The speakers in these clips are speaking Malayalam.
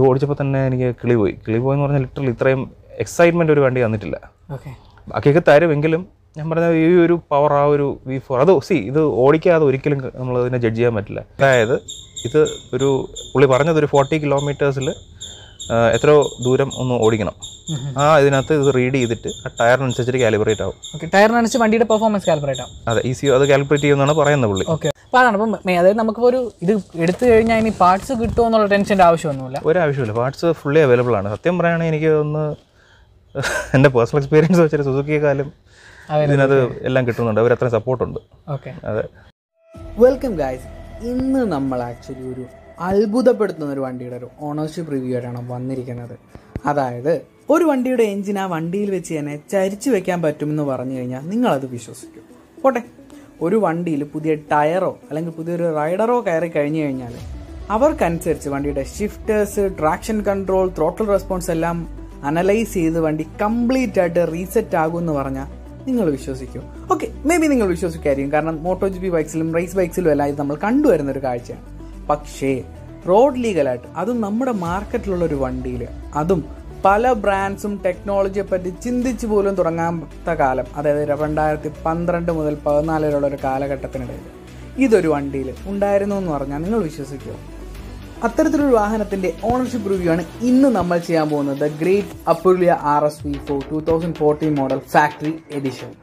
ഇത് ഓടിച്ചപ്പോൾ തന്നെ എനിക്ക് കിളി പോയി കിളി പോയി എന്ന് പറഞ്ഞാൽ ലിറ്ററലി ഇത്രയും എക്സൈറ്റ്മെൻറ്റ് ഒരു വണ്ടി തന്നിട്ടില്ല ഓക്കെ ബാക്കിയൊക്കെ തരുമെങ്കിലും ഞാൻ പറഞ്ഞ ഈ ഒരു പവർ ആ ഒരു വി ഫോർ അത് സി ഇത് ഓടിക്കാതെ ഒരിക്കലും നമ്മൾ ഇതിനെ ജഡ്ജ് ചെയ്യാൻ പറ്റില്ല അതായത് ഇത് ഒരു പുള്ളി പറഞ്ഞത് ഒരു ഫോർട്ടി കിലോമീറ്റേഴ്സിൽ എത്രയോ ദൂരം ഒന്ന് ഓടിക്കണം ആ ഇതിനകത്ത് ഇത് റീഡ് ചെയ്തിട്ട് ആ ടയറിനനുസരിച്ചിട്ട് കാലിബ്രേറ്റ് ആവും ഓക്കെ ടയറിനനുസരിച്ച് വണ്ടിയുടെ പെർഫോമൻസ് കാൽക്കുലേറ്റ് ആവും അതെ ഈസി അത് കാൽക്കുലേറ്റ് ചെയ്യുമെന്നാണ് പറയുന്നത് പുള്ളി ഓക്കെ അപ്പോൾ അതാണ് അപ്പം മെ- അതായത് നമുക്കിപ്പോൾ ഒരു ഇത് എടുത്തു കഴിഞ്ഞാൽ ഇനി പാർട്സ് കിട്ടുമോ എന്നുള്ള ടെൻഷൻ്റെ ആവശ്യമൊന്നുമില്ല ഒരാവശ്യമില്ല പാർട്സ് ഫുള്ളി അവൈലബിൾ ആണ് സത്യം പറയുകയാണെങ്കിൽ എനിക്ക് ഒന്ന് എൻ്റെ പേഴ്സണൽ എക്സ്പീരിയൻസ് വെച്ചിട്ട് സുസുക്കിയെക്കാളും ഇതിനകത്ത് എല്ലാം കിട്ടുന്നുണ്ട് അവർ അത്രയും സപ്പോർട്ടുണ്ട് ഓക്കെ അതെ വെൽക്കം ഗായ്സ് ഇന്ന് നമ്മൾ ആക്ച്വലി ഒരു അത്ഭുതപ്പെടുത്തുന്ന ഒരു വണ്ടിയുടെ ഒരു ഓണർഷിപ്പ് റിവ്യൂ ആയിട്ടാണ് വന്നിരിക്കുന്നത് അതായത് ഒരു വണ്ടിയുടെ എഞ്ചിൻ ആ വണ്ടിയിൽ വെച്ച് തന്നെ ചരിച്ചു വെക്കാൻ പറ്റുമെന്ന് പറഞ്ഞു കഴിഞ്ഞാൽ നിങ്ങളത് വിശ്വസിക്കും പോട്ടെ ഒരു വണ്ടിയിൽ പുതിയ ടയറോ അല്ലെങ്കിൽ പുതിയൊരു റൈഡറോ കയറി കഴിഞ്ഞു കഴിഞ്ഞാൽ അവർക്കനുസരിച്ച് വണ്ടിയുടെ shifters traction control throttle response എല്ലാം അനലൈസ് ചെയ്ത് വണ്ടി കംപ്ലീറ്റ് ആയിട്ട് റീസെറ്റ് ആകും എന്ന് പറഞ്ഞാൽ നിങ്ങൾ വിശ്വസിക്കും ഓക്കെ മേ ബി നിങ്ങൾ വിശ്വസിക്കായിരിക്കും കാരണം മോട്ടോ ജി പി ബൈക്സിലും റേസ് ബൈക്സിലും എല്ലാം ഇത് നമ്മൾ കണ്ടുവരുന്ന ഒരു കാഴ്ചയാണ് പക്ഷേ റോഡ് ലീഗലായിട്ട് അതും നമ്മുടെ മാർക്കറ്റിലുള്ള ഒരു വണ്ടിയിൽ അതും പല ബ്രാൻഡ്സും ടെക്നോളജിയെ പറ്റി ചിന്തിച്ചു പോലും തുടങ്ങാത്ത കാലം അതായത് രണ്ടായിരത്തി പന്ത്രണ്ട് മുതൽ പതിനാല് വരെയുള്ള ഒരു കാലഘട്ടത്തിനിടയിൽ ഇതൊരു വണ്ടിയിൽ ഉണ്ടായിരുന്നു എന്ന് പറഞ്ഞാൽ നിങ്ങൾ വിശ്വസിക്കുമോ അത്തരത്തിലൊരു വാഹനത്തിന്റെ ഓണർഷിപ്പ് റിവ്യൂ ആണ് ഇന്ന് നമ്മൾ ചെയ്യാൻ പോകുന്നത് great Aprilia R S V four two thousand fourteen model factory edition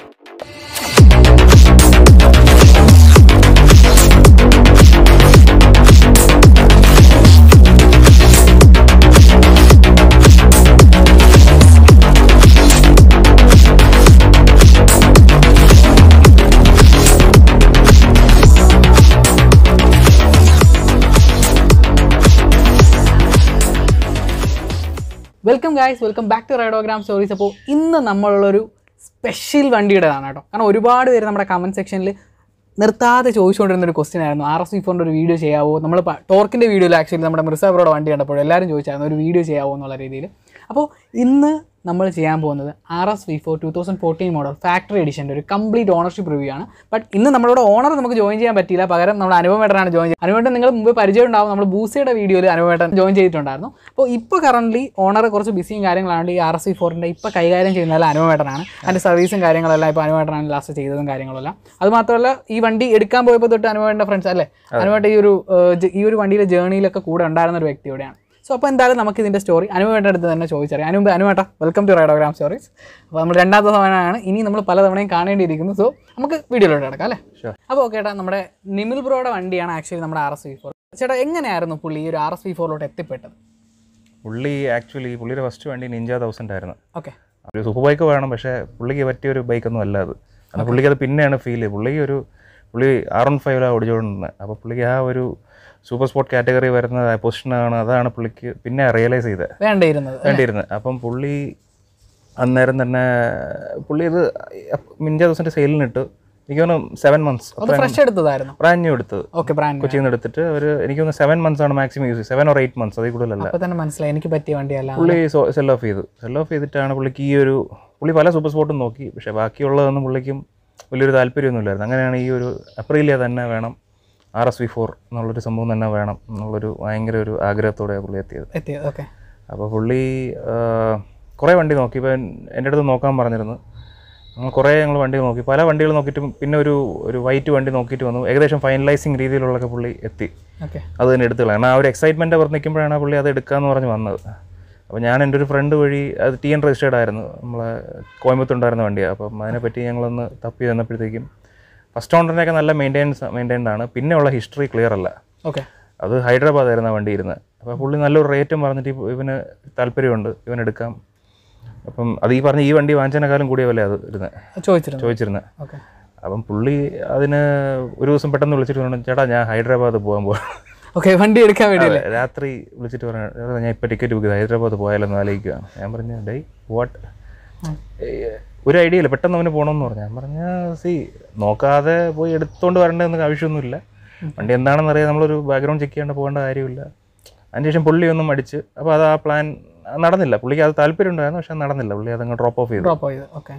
welcome guys welcome back to Ridogram stories അപ്പോൾ ഇന്ന് നമ്മളുള്ളൊരു സ്പെഷ്യൽ വണ്ടിയുടേതാണ് കേട്ടോ കാരണം ഒരുപാട് പേര് നമ്മുടെ കമൻറ്റ് സെക്ഷനിൽ നിർത്താതെ ചോദിച്ചുകൊണ്ടിരുന്ന ഒരു ക്വസ്റ്റ്യൻ ആയിരുന്നു ആർ എസ് വി ഫോറിൻ്റെ ഒരു വീഡിയോ ചെയ്യാവോ നമ്മൾ ടോർക്കിൻ്റെ വീഡിയോയിൽ ആക്ച്വലി നമ്മുടെ മിർസാബറോടെ വണ്ടി കണ്ടപ്പോൾ എല്ലാവരും ചോദിച്ചായിരുന്നു ഒരു വീഡിയോ ചെയ്യാവോ എന്നുള്ള രീതിയിൽ അപ്പോൾ ഇന്ന് നമ്മൾ ചെയ്യാൻ പോകുന്നത് R S V four two thousand fourteen model factory എഡിഷൻ്റെ ഒരു കംപ്ലീറ്റ് ഓണർഷിപ്പ് റിവ്യൂ ആണ് ബട്ട് ഇന്ന് നമ്മളുടെ ഓണർ നമുക്ക് ജോയിൻ ചെയ്യാൻ പറ്റിയില്ല പകരം നമ്മുടെ അനുപമേട്ടനാണ് ജോയിൻ ചെയ്യുന്നത് അനുപേട്ടൻ നിങ്ങൾ മുമ്പ് പരിചയം ഉണ്ടാവും നമ്മൾ ബൂസയുടെ വീഡിയോയിൽ അനുപമേട്ടൻ ജോയിൻ ചെയ്തിട്ടുണ്ടായിരുന്നു അപ്പോൾ ഇപ്പോൾ കറൻ്റ് ഓണർ കുറച്ച് ബിസിയും കാര്യങ്ങളാണ് ഈ ആർ എസ് വി ഫോറിൻ്റെ ഇപ്പോൾ കൈകാര്യം ചെയ്യുന്നത് അനുപമേട്ടനാണ് അതിൻ്റെ സർവീസും കാര്യങ്ങളെല്ലാം ഇപ്പോൾ അനുപമേട്ടനാണ് ലാസ്റ്റ് ചെയ്തതും കാര്യങ്ങളെല്ലാം അത് മാത്രമല്ല ഈ വണ്ടി എടുക്കാൻ പോയപ്പോൾ തൊട്ട് അനുപമേട്ടൻ്റെ ഫ്രണ്ട്സ് അല്ലേ അനുപേട്ട ഈ ഒരു ഏഹ്, ജ- ഈ ഒരു വണ്ടിയുടെ ജേണിയിലൊക്കെ കൂടെ ഉണ്ടായിരുന്ന ഒരു വ്യക്തിയോടെയാണ് സോ അപ്പോൾ എന്തായാലും നമുക്ക് ഇതിൻ്റെ സ്റ്റോറി അനുപേട്ട അടുത്ത് തന്നെ ചോദിച്ചറിയാം അനുപ അനുപേട്ട വെൽക്കം ടു റൈഡോഗ്രാം സ്റ്റോറീസ് അപ്പോൾ നമ്മൾ രണ്ടാമത്തെ തവണയാണ് ഇനി നമ്മൾ പലതവണയും കാണേണ്ടിയിരിക്കുന്നു സോ നമുക്ക് വീഡിയോയിലോട്ട് കിടക്കാം അല്ലേ Sure. അപ്പോൾ ഓക്കെ ഏട്ടാ നമ്മുടെ നിമിൽ ബ്രോയുടെ വണ്ടിയാണ് ആക്ച്വലി നമ്മുടെ ആർ എസ് വി ഫോർ ചേട്ടാ എങ്ങനെയായിരുന്നു പുള്ളി ഈ ഒരു ആർ എസ് വി ഫോറിലോട്ട് എത്തിപ്പെട്ടത് പുള്ളി ആക്ച്വലി പുള്ളിയുടെ ഫസ്റ്റ് വണ്ടി നിഞ്ച തൗസൻഡ് ആയിരുന്നു ഓക്കെ ഒരു സൂപ്പർ ബൈക്ക് വേണം പക്ഷേ പുള്ളിക്ക് പറ്റിയ ഒരു ബൈക്കൊന്നും അല്ല അത് കാരണം പുള്ളിക്ക് അത് പിന്നെയാണ് ഫീൽ ചെയ്ത് പുള്ളിക്ക് ഒരു പുള്ളി ആർ വൺ ഫൈവിലാണ് ഓടിച്ചുകൊണ്ടിരുന്നത് അപ്പോൾ പുള്ളിക്ക് ആ ഒരു സൂപ്പർ സ്പോർട്ട് കാറ്റഗറി വരുന്ന പൊസിഷനാണ് അതാണ് പുള്ളിക്ക് പിന്നെ റിയലൈസ് ചെയ്തത് വേണ്ടിയിരുന്നത് വേണ്ടിയിരുന്നത് അപ്പം പുള്ളി അന്നേരം തന്നെ പുള്ളി ഇത് മിഞ്ച ദിവസത്തിൻ്റെ സെയിലിനിട്ട് എനിക്ക് തോന്നുന്നു സെവൻ മന്ത്സ് അത് ഫ്രഷ് എടുത്തതായിരുന്നു ബ്രാൻഡ് ന്യൂ എടുത്തത് ഓക്കെ ബ്രാൻഡ് കൊച്ചിയിൽ നിന്ന് എടുത്തിട്ട് ഒരു എനിക്ക് തോന്നുന്നു സെവൻ മന്ത്സ് ആണ് maximum use seven or eight months അതിൽ കൂടുതലല്ല അപ്പോൾ തന്നെ മനസ്സിലായി എനിക്ക് പറ്റിയ വണ്ടിയല്ല പുള്ളി സെൽ ഓഫ് ചെയ്തു സെൽ ഓഫ് ചെയ്തിട്ടാണ് പുള്ളിക്ക് ഈ ഒരു പുള്ളി പല സൂപ്പർ സ്പോർട്ടും നോക്കി പക്ഷേ ബാക്കിയുള്ളതൊന്നും പുള്ളിക്കും വലിയൊരു താല്പര്യമൊന്നുമില്ലായിരുന്നു അങ്ങനെയാണ് ഈ ഒരു അപ്രീലിയ തന്നെ വേണം ആർ എസ് വി ഫോർ എന്നുള്ളൊരു സംഭവം തന്നെ വേണം എന്നുള്ളൊരു ഭയങ്കര ഒരു ആഗ്രഹത്തോടെയാണ് പുള്ളി എത്തിയത് എത്തിയത് ഓക്കെ അപ്പോൾ പുള്ളി കുറേ വണ്ടി നോക്കി ഇപ്പം എൻ്റെ അടുത്ത് നോക്കാൻ പറഞ്ഞിരുന്നു നമ്മൾ കുറേ ഞങ്ങൾ വണ്ടി നോക്കി പല വണ്ടികൾ നോക്കിയിട്ടും പിന്നെ ഒരു ഒരു വൈറ്റ് വണ്ടി നോക്കിയിട്ട് വന്നു ഏകദേശം ഫൈനലൈസിങ് രീതിയിലുള്ളൊക്കെ പുള്ളി എത്തി ഓക്കെ അത് തന്നെ എടുത്തുകളാം കാരണം ആ ഒരു എക്സൈറ്റ്മെൻറ്റ് അവർ നിൽക്കുമ്പോഴാണ് പുള്ളി അത് എടുക്കാമെന്ന് പറഞ്ഞ് വന്നത് അപ്പോൾ ഞാൻ എൻ്റെ ഒരു ഫ്രണ്ട് വഴി അത് ടി എൻ രജിസ്റ്റേർഡ് ആയിരുന്നു നമ്മളെ കോയമ്പത്തുണ്ടായിരുന്ന വണ്ടിയാണ് അപ്പം അതിനെപ്പറ്റി ഞങ്ങളൊന്ന് തപ്പി തന്നപ്പോഴത്തേക്കും ഫസ്റ്റ് ഓണറിൻ്റെയൊക്കെ നല്ല മെയിൻറ്റെയിൻസ് മെയിൻറ്റൈൻഡ് ആണ് പിന്നെ ഉള്ള ഹിസ്റ്ററി ക്ലിയർ അല്ല ഓക്കെ അത് ഹൈദരാബാദ് ആയിരുന്നു ആ വണ്ടി ഇരുന്നത് അപ്പോൾ പുള്ളി നല്ലൊരു റേറ്റും പറഞ്ഞിട്ട് ഇവ- ഇവന് താല്പര്യമുണ്ട് ഇവൻ എടുക്കാം അപ്പം അത് ഈ പറഞ്ഞ ഈ വണ്ടി വാങ്ങിച്ചതിനേക്കാളും കൂടിയ വില അത് ഇരുന്നത് ചോദിച്ചിരുന്നു ചോദിച്ചിരുന്നത് ഓക്കെ അപ്പം പുള്ളി അതിന് ഒരു ദിവസം പെട്ടെന്ന് വിളിച്ചിട്ട് പറഞ്ഞു ചേട്ടാ ഞാൻ ഹൈദരാബാദ് പോകാൻ പോകാം ഓക്കെ വണ്ടി എടുക്കാൻ വേണ്ടിയില്ലേ രാത്രി വിളിച്ചിട്ട് പറഞ്ഞു "എടാ, ഞാൻ ഇപ്പം ടിക്കറ്റ് ബുക്ക് ചെയ്ത് ഹൈദരാബാദ് പോയാലൊന്ന് ആലോചിക്കുക ഞാൻ പറഞ്ഞു ഡൈ വാട്ട് ഒരു ഐഡിയ ഇല്ല പെട്ടെന്ന് അവന് പോകണമെന്ന് പറഞ്ഞു ഞാൻ പറഞ്ഞ സി നോക്കാതെ പോയി എടുത്തുകൊണ്ട് വരേണ്ടതെന്ന് ആവശ്യമൊന്നുമില്ല വണ്ടി എന്താണെന്ന് അറിയാം നമ്മളൊരു ബാക്ക്ഗ്രൗണ്ട് ചെക്ക് ചെയ്യാണ്ട് പോകേണ്ട കാര്യമില്ല അതിനുശേഷം പുള്ളി ഒന്നും അടിച്ച് അപ്പോൾ അത് ആ പ്ലാൻ നടന്നില്ല പുള്ളിക്ക് അത് താല്പര്യം ഉണ്ടായിരുന്നു പക്ഷെ അത് നടന്നില്ല പുള്ളി അതങ്ങ് ഡ്രോപ്പ് ഓഫ് ചെയ്തു ഡ്രോപ്പ് ചെയ്ത് ഓക്കെ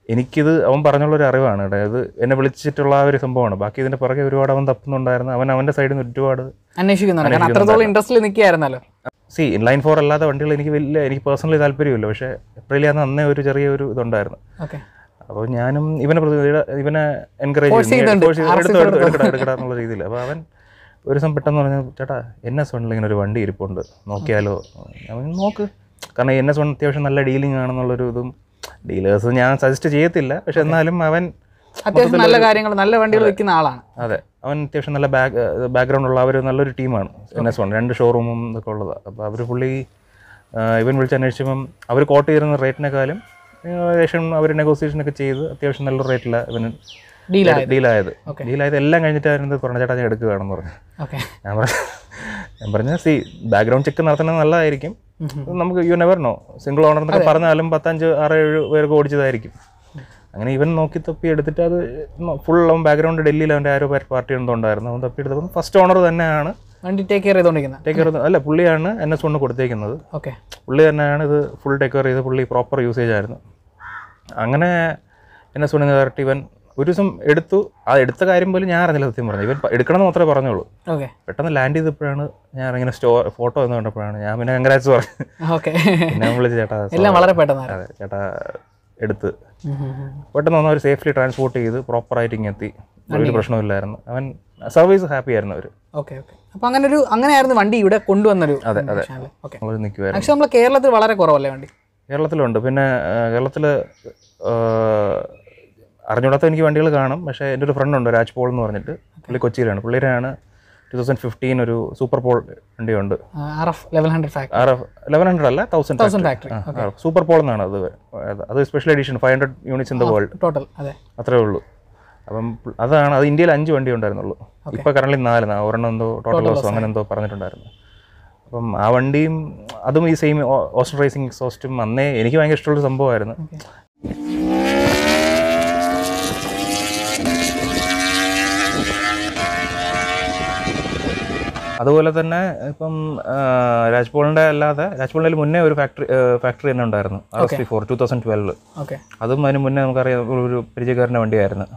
എനിക്കിത് അവൻ പറഞ്ഞുള്ളൊരു അറിവാണ് കേട്ടോ ഇത് എന്നെ വിളിച്ചിട്ടുള്ള ആ ഒരു സംഭവമാണ് ബാക്കി ഇതിൻ്റെ പുറകെ ഒരുപാട് അവൻ തപ്പുന്നുണ്ടായിരുന്നു അവൻ അവൻ്റെ സൈഡിൽ നിന്ന് ഒരുപാട് അന്വേഷിക്കുന്നുണ്ട് കാരണം അത്രത്തോളം ഇൻട്രസ്റ്റിൽ നിൽക്കുകയായിരുന്നല്ലോ സി ഇൻലൈൻ ഫോർ അല്ലാത്ത വണ്ടികൾ എനിക്ക് വലിയ എനിക്ക് പേഴ്സണലി താല്പര്യമില്ല പക്ഷേ ഏപ്രിലിൽ അന്ന് അന്നേ ഒരു ചെറിയ ഒരു ഇതുണ്ടായിരുന്നു ഓക്കെ അപ്പോൾ ഞാനും ഇവനെ പ്രതി- ഇവനെ- ഇവനെ എൻകറേജ് Force ചെയ്യുന്നുണ്ട്. എടുത്തു എടുക്കടാ എടുക്കടാ എന്നുള്ള രീതിയിൽ അപ്പോൾ അവൻ ഒരു ദിവസം പെട്ടെന്ന് പറഞ്ഞു ചേട്ടാ എൻ എസ് വണ്ണിൽ ഇങ്ങനെ ഒരു വണ്ടി ഇരിപ്പുണ്ട് നോക്കിയാലോ അവൻ നോക്ക് കാരണം എൻ എസ് വൺ അത്യാവശ്യം നല്ല ഡീലിംഗ് ആണെന്നുള്ളൊരു ഇതും ഡീലേഴ്സ് ഞാൻ സജസ്റ്റ് ചെയ്യത്തില്ല പക്ഷെ എന്നാലും അവൻ അത്യാവശ്യം നല്ല കാര്യങ്ങൾ നല്ല വണ്ടികൾ വെക്കുന്ന ആളാണ് അതെ അവൻ അത്യാവശ്യം നല്ല ബാക്ക് ബാക്ക്ഗ്രൗണ്ട് ഉള്ള അവർ നല്ലൊരു ടീമാണ് എൻ എസ് വൺ രണ്ട് ഷോറൂമും ഇതൊക്കെ ഉള്ളതാണ് അപ്പോൾ അവർ പുള്ളി ആ, ഇവൻ വിളിച്ച് അന്വേഷിച്ചപ്പം അവർ കോട്ട് ചെയ്യുന്ന റേറ്റിനെക്കാളും ഏകദേശം അവർ നെഗോസിയേഷനൊക്കെ ചെയ്ത് അത്യാവശ്യം നല്ല റേറ്റിലാണ് ഇവന് ഡീലായത് ഡീലായത് ഡീലായത് എല്ലാം കഴിഞ്ഞിട്ടായിരുന്നു പറഞ്ഞ ചേട്ടാ ഞാൻ എടുക്കുകയാണെന്ന് പറഞ്ഞു ഓക്കെ ഞാൻ പറഞ്ഞു ഞാൻ പറഞ്ഞ സി ബാക്ക്ഗ്രൗണ്ട് ചെക്ക് നടത്തുന്നത് നല്ലതായിരിക്കും നമുക്ക് you never know single owner എന്നൊക്കെ പറഞ്ഞാലും പത്തഞ്ച് ആറ് ഏഴ് പേർക്ക് ഓടിച്ചതായിരിക്കും അങ്ങനെ ഇവൻ നോക്കി തപ്പി എടുത്തിട്ട് അത് ഫുൾ അവൻ ബാക്ക്ഗ്രൗണ്ട് ഡൽഹിയിൽ അവൻ്റെ ആരോ പാർട്ടി എന്തോ ഉണ്ടായിരുന്നു അവൻ തപ്പി എടുത്തപ്പോൾ ഫസ്റ്റ് ഓണർ തന്നെയാണ് വണ്ടി ടേക്ക് കെയർ ചെയ്തുകൊണ്ടിരിക്കുന്നത് ടേക്ക് കെയർ അല്ല പുള്ളിയാണ് എൻ എസ് കൊണ്ട് കൊടുത്തേക്കുന്നത് ഓക്കെ പുള്ളി തന്നെയാണ് ഇത് ഫുൾ ടേക്ക് കെയർ ചെയ്ത് പുള്ളി പ്രോപ്പർ യൂസേജ് ആയിരുന്നു അങ്ങനെ എൻ എസ് കൊണ്ട് കയറിട്ട് ഇവൻ ഒരു ദിവസം എടുത്തു ആ എടുത്ത കാര്യം പോലും ഞാൻ അറിഞ്ഞില്ല സത്യം പറഞ്ഞു ഇവൻ പ- എടുക്കണമെന്ന് മാത്രമേ പറഞ്ഞുള്ളൂ ഓക്കെ പെട്ടെന്ന് ലാൻഡ് ചെയ്തപ്പോഴാണ് ഞാൻ ഇങ്ങനെ സ്റ്റോ ഫോട്ടോ എന്ന് കണ്ടപ്പോഴാണ് ഞാൻ പിന്നെ കൺഗ്രാറ്റ്സ് പറഞ്ഞു ഓക്കെ പിന്നെ ഞാൻ വിളിച്ച് ചേട്ടാ എല്ലാം വളരെ പെട്ടെന്നായിരുന്നു അതെ ചേട്ടാ എടുത്ത് പെട്ടെന്ന് വന്ന് അവർ സേഫ്ലി ട്രാൻസ്പോർട്ട് ചെയ്ത് പ്രോപ്പറായിട്ട് ഇങ്ങെത്തി ഒരു പ്രശ്നമില്ലായിരുന്നു അവൻ സർവീസ് ഹാപ്പി ആയിരുന്നു അവർ ഓക്കെ ഓക്കെ അപ്പോൾ അങ്ങനെ ഒരു അങ്ങനെയായിരുന്നു വണ്ടി ഇവിടെ കൊണ്ടുവന്നൊരു അതെ അതെ ഓക്കെ നമ്മൾ നിൽക്കുമായിരുന്നു പക്ഷെ നമ്മൾ കേരളത്തിൽ വളരെ കുറവല്ലേ വണ്ടി കേരളത്തിലുണ്ട് പിന്നെ കേരളത്തിൽ അറിഞ്ഞൂടാത്ത എനിക്ക് വണ്ടികൾ കാണും പക്ഷേ എൻ്റെ ഒരു ഫ്രണ്ട് ഉണ്ട് രാജ് പോൾ എന്ന് പറഞ്ഞിട്ട് പുള്ളി കൊച്ചിയിലാണ് പുള്ളിയാണ് ടു തൗസൻഡ് ഫിഫ്റ്റീൻ ഒരു സൂപ്പർ പോൾ വണ്ടിയുണ്ട് R F eleven hundred factory R F eleven hundred അല്ല thousand thousand factory super pole എന്നാണ് അത് അത് special edition five hundred units in the world total അതെ അത്രേ ഉള്ളൂ അപ്പം പു- അതാണ് അത് ഇന്ത്യയിൽ അഞ്ച് വണ്ടി ഉണ്ടായിരുന്നുള്ളൂ ഇപ്പൊ കറന്റ് നാല് നാ- ഒരെണ്ണം എന്തോ ടോട്ടൽ ലോസോ അങ്ങനെ എന്തോ പറഞ്ഞിട്ടുണ്ടായിരുന്നു അപ്പം ആ വണ്ടിയും അതും ഈ സെയിം ഓസ്റ്റർ റേസിംഗ് എക്സോസ്റ്റും അന്നേ എനിക്ക് ഭയങ്കര ഇഷ്ടമുള്ള സംഭവമായിരുന്നു അതുപോലെ തന്നെ ഇപ്പം ആ, രാജ്പോളിന്റെ അല്ലാതെ രാജ്പോളിന്റെ മുന്നേ ഒരു ഫാക്ടറി ഫാക്ടറി തന്നെ ഉണ്ടായിരുന്നു R S P four two thousand twelve okay അതും അതിന് മുന്നേ നമുക്കറിയാം ഒരു പരിചയക്കാരൻ്റെ വണ്ടിയായിരുന്നു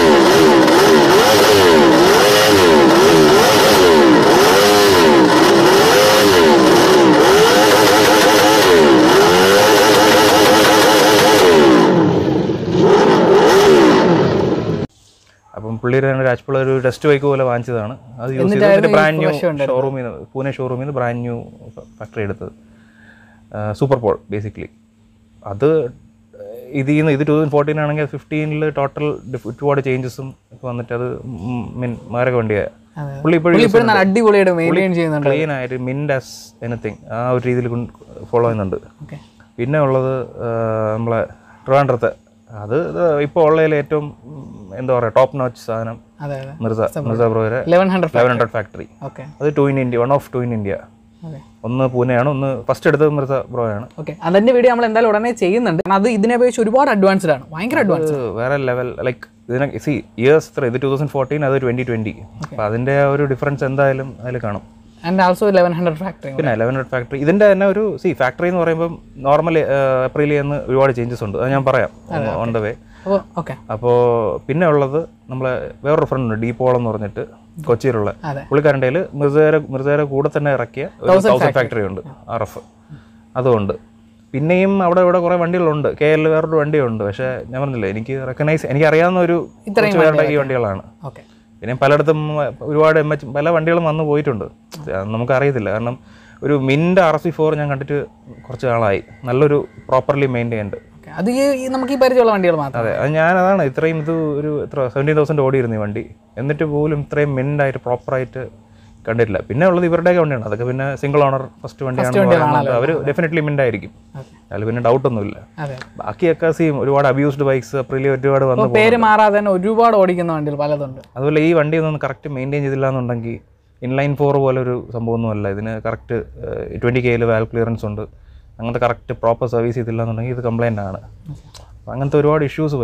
അപ്പം പുള്ളിയുടെ തന്നെ രാജ്പിള്ള ഒരു ടെസ്റ്റ് ബൈക്ക് പോലെ വാങ്ങിച്ചതാണ് അത് യൂസ് ചെയ്ത് ബ്രാൻഡ് ന്യൂ ഷോറൂമിൽ നിന്ന് പൂനെ ഷോറൂമിൽ നിന്ന് ബ്രാൻഡ് ന്യൂ ഫാക്ടറി എടുത്തത് സൂപ്പർ പോൾ ബേസിക്കലി അത് ഇതിൽ നിന്ന് ഇത് ടൂ തൗസൻഡ് ഫോർട്ടീൻ ആണെങ്കിൽ ഫിഫ്റ്റീനിൽ ടോട്ടൽ ഒരുപാട് ചേഞ്ചസും ഒക്കെ വന്നിട്ട് അത് മീൻ മാരക വണ്ടിയായ അതെ. പുള്ളി ഇപ്പോഴും ഇപ്പോഴും നല്ല അടിപൊളിയായിട്ട് മെയിൻറ്റെയിൻ ചെയ്യുന്നുണ്ട് ക്ലീൻ ആയിട്ട് മിൻഡ് ആസ് എനിത്തിങ് ആ ഒരു രീതിയിൽ ഫോളോ ചെയ്യുന്നുണ്ട് ഓക്കെ പിന്നെ ഉള്ളത് ആ, നമ്മളെ ട്രിവാൻഡ്രത്തെ അത് ഇപ്പോൾ ഉള്ളതിൽ ഏറ്റവും ഉം, എന്താ പറയുക ടോപ്പ് നോച്ച് സാധനം അതെ അതെ മിർസ മിർസ ബ്രോയുടെ eleven hundred eleven hundred factory okay അത് two in India one of two in India okay ഒന്ന് പൂനെയാണ് ഒന്ന് ഫസ്റ്റ് എടുത്തത് മിർസ ബ്രോയാണ് ഓക്കെ അതിന്റെ വീഡിയോ നമ്മൾ എന്തായാലും ഉടനെ ചെയ്യുന്നുണ്ട് കാരണം അത് ഇതിനെ അപേക്ഷിച്ച് ഒരുപാട് അഡ്വാൻസ്ഡ് ആണ് ഭയങ്കര അഡ്വാൻസ് ഇത് വേറെ ലെവൽ ലൈക്ക് ഇതിനെ സി ഇയേഴ്സ് എത്ര ഇത് ടൂ തൗസൻഡ് ഫോർട്ടീൻ അത് ട്വൻറ്റി ട്വൻറ്റി അപ്പോൾ അതിൻ്റെ ആ ഒരു ഡിഫറൻസ് എന്തായാലും അതിൽ കാണും and also eleven hundred factory പിന്നെ ലെവൻ ഹൺഡ്രഡ് ഫാക്ടറി ഇതിൻ്റെ തന്നെ ഒരു സി ഫാക്ടറി എന്ന് പറയുമ്പം നോർമൽ ഏപ്രിലിൽ നിന്ന് ഒരുപാട് ചേഞ്ചസ് ഉണ്ട് അത് ഞാൻ പറയാം ഓൺ ദ വേ അപ്പോൾ ഓക്കെ അപ്പോൾ പിന്നെ ഉള്ളത് നമ്മളെ വേറൊരു ഫ്രണ്ട് ഉണ്ട് ഡീപോൾ എന്ന് പറഞ്ഞിട്ട് കൊച്ചിയിലുള്ള അതെ. പുള്ളിക്കാരൻ്റെ കയ്യിൽ മിർസയുടെ മിർസയുടെ കൂടെ തന്നെ ഇറക്കിയ ഒരു തൗസൻഡ് ഫാക്ടറി ഉണ്ട് ആർ എഫ് അതുകൊണ്ട് പിന്നെയും അവിടെ ഇവിടെ കുറേ വണ്ടികളുണ്ട് കെ എൽ വേറൊരു വണ്ടിയുണ്ട് പക്ഷേ ഞാൻ പറഞ്ഞില്ലേ എനിക്ക് റെക്കഗ്നൈസ് എനിക്ക് അറിയാവുന്ന ഒരു കുറച്ച് പേരുടെ ഈ വണ്ടികളാണ് ഓക്കെ പിന്നെ പലയിടത്തും ഒരുപാട് എം എച്ച് പല വണ്ടികളും വന്നു പോയിട്ടുണ്ട് അത് നമുക്കറിയത്തില്ല കാരണം ഒരു mint R S C four ഞാൻ കണ്ടിട്ട് കുറച്ച് നാളായി നല്ലൊരു പ്രോപ്പർലി മെയിൻറ്റൈൻഡ് ഓക്കെ അത് ഈ ഈ നമുക്ക് ഈ പരിചയമുള്ള വണ്ടികൾ മാത്രം അതെ അത് ഞാൻ അതാണ് ഇത്രയും ഇത് ഒരു എത്ര സെവൻറ്റീൻ തൗസൻഡ് ഓടിയിരുന്നു ഈ വണ്ടി എന്നിട്ട് പോലും ഇത്രയും മിൻഡായിട്ട് പ്രോപ്പറായിട്ട് കണ്ടിട്ടില്ല പിന്നെ ഉള്ളത് ഇവരുടെയൊക്കെ വണ്ടിയാണ് അതൊക്കെ പിന്നെ സിംഗിൾ ഓണർ ഫസ്റ്റ് വണ്ടിയാണ് അവർ ഡെഫിനറ്റ്ലി മിൻഡായിരിക്കും അതിൽ പിന്നെ ഡൗട്ടൊന്നുമില്ല അതെ ബാക്കിയൊക്കെ സെയിം ഒരുപാട് അബ്യൂസ്ഡ് ബൈക്സ് അപ്രിലി ഒരുപാട് വന്നു ഇപ്പോൾ പേര് മാറാതെ തന്നെ ഒരുപാട് ഓടിക്കുന്ന വണ്ടികൾ പലതുണ്ട് അതുപോലെ ഈ വണ്ടി ഒന്നും കറക്റ്റ് മെയിൻറ്റെയിൻ ചെയ്തില്ല എന്നുണ്ടെങ്കിൽ ഇൻലൈൻ ഫോർ പോലെ ഒരു സംഭവമൊന്നുമല്ല ഇതിന് കറക്റ്റ് ട്വൻറ്റി കെയിൽ വാൽ ക്ലിയറൻസ് ഉണ്ട് അങ്ങനത്തെ കറക്റ്റ് പ്രോപ്പർ സർവീസ് ചെയ്തില്ല എന്നുണ്ടെങ്കിൽ ഇത് കംപ്ലൈൻ്റ് ആണ് അപ്പം അങ്ങനത്തെ ഒരുപാട് ഇഷ്യൂസ് വരും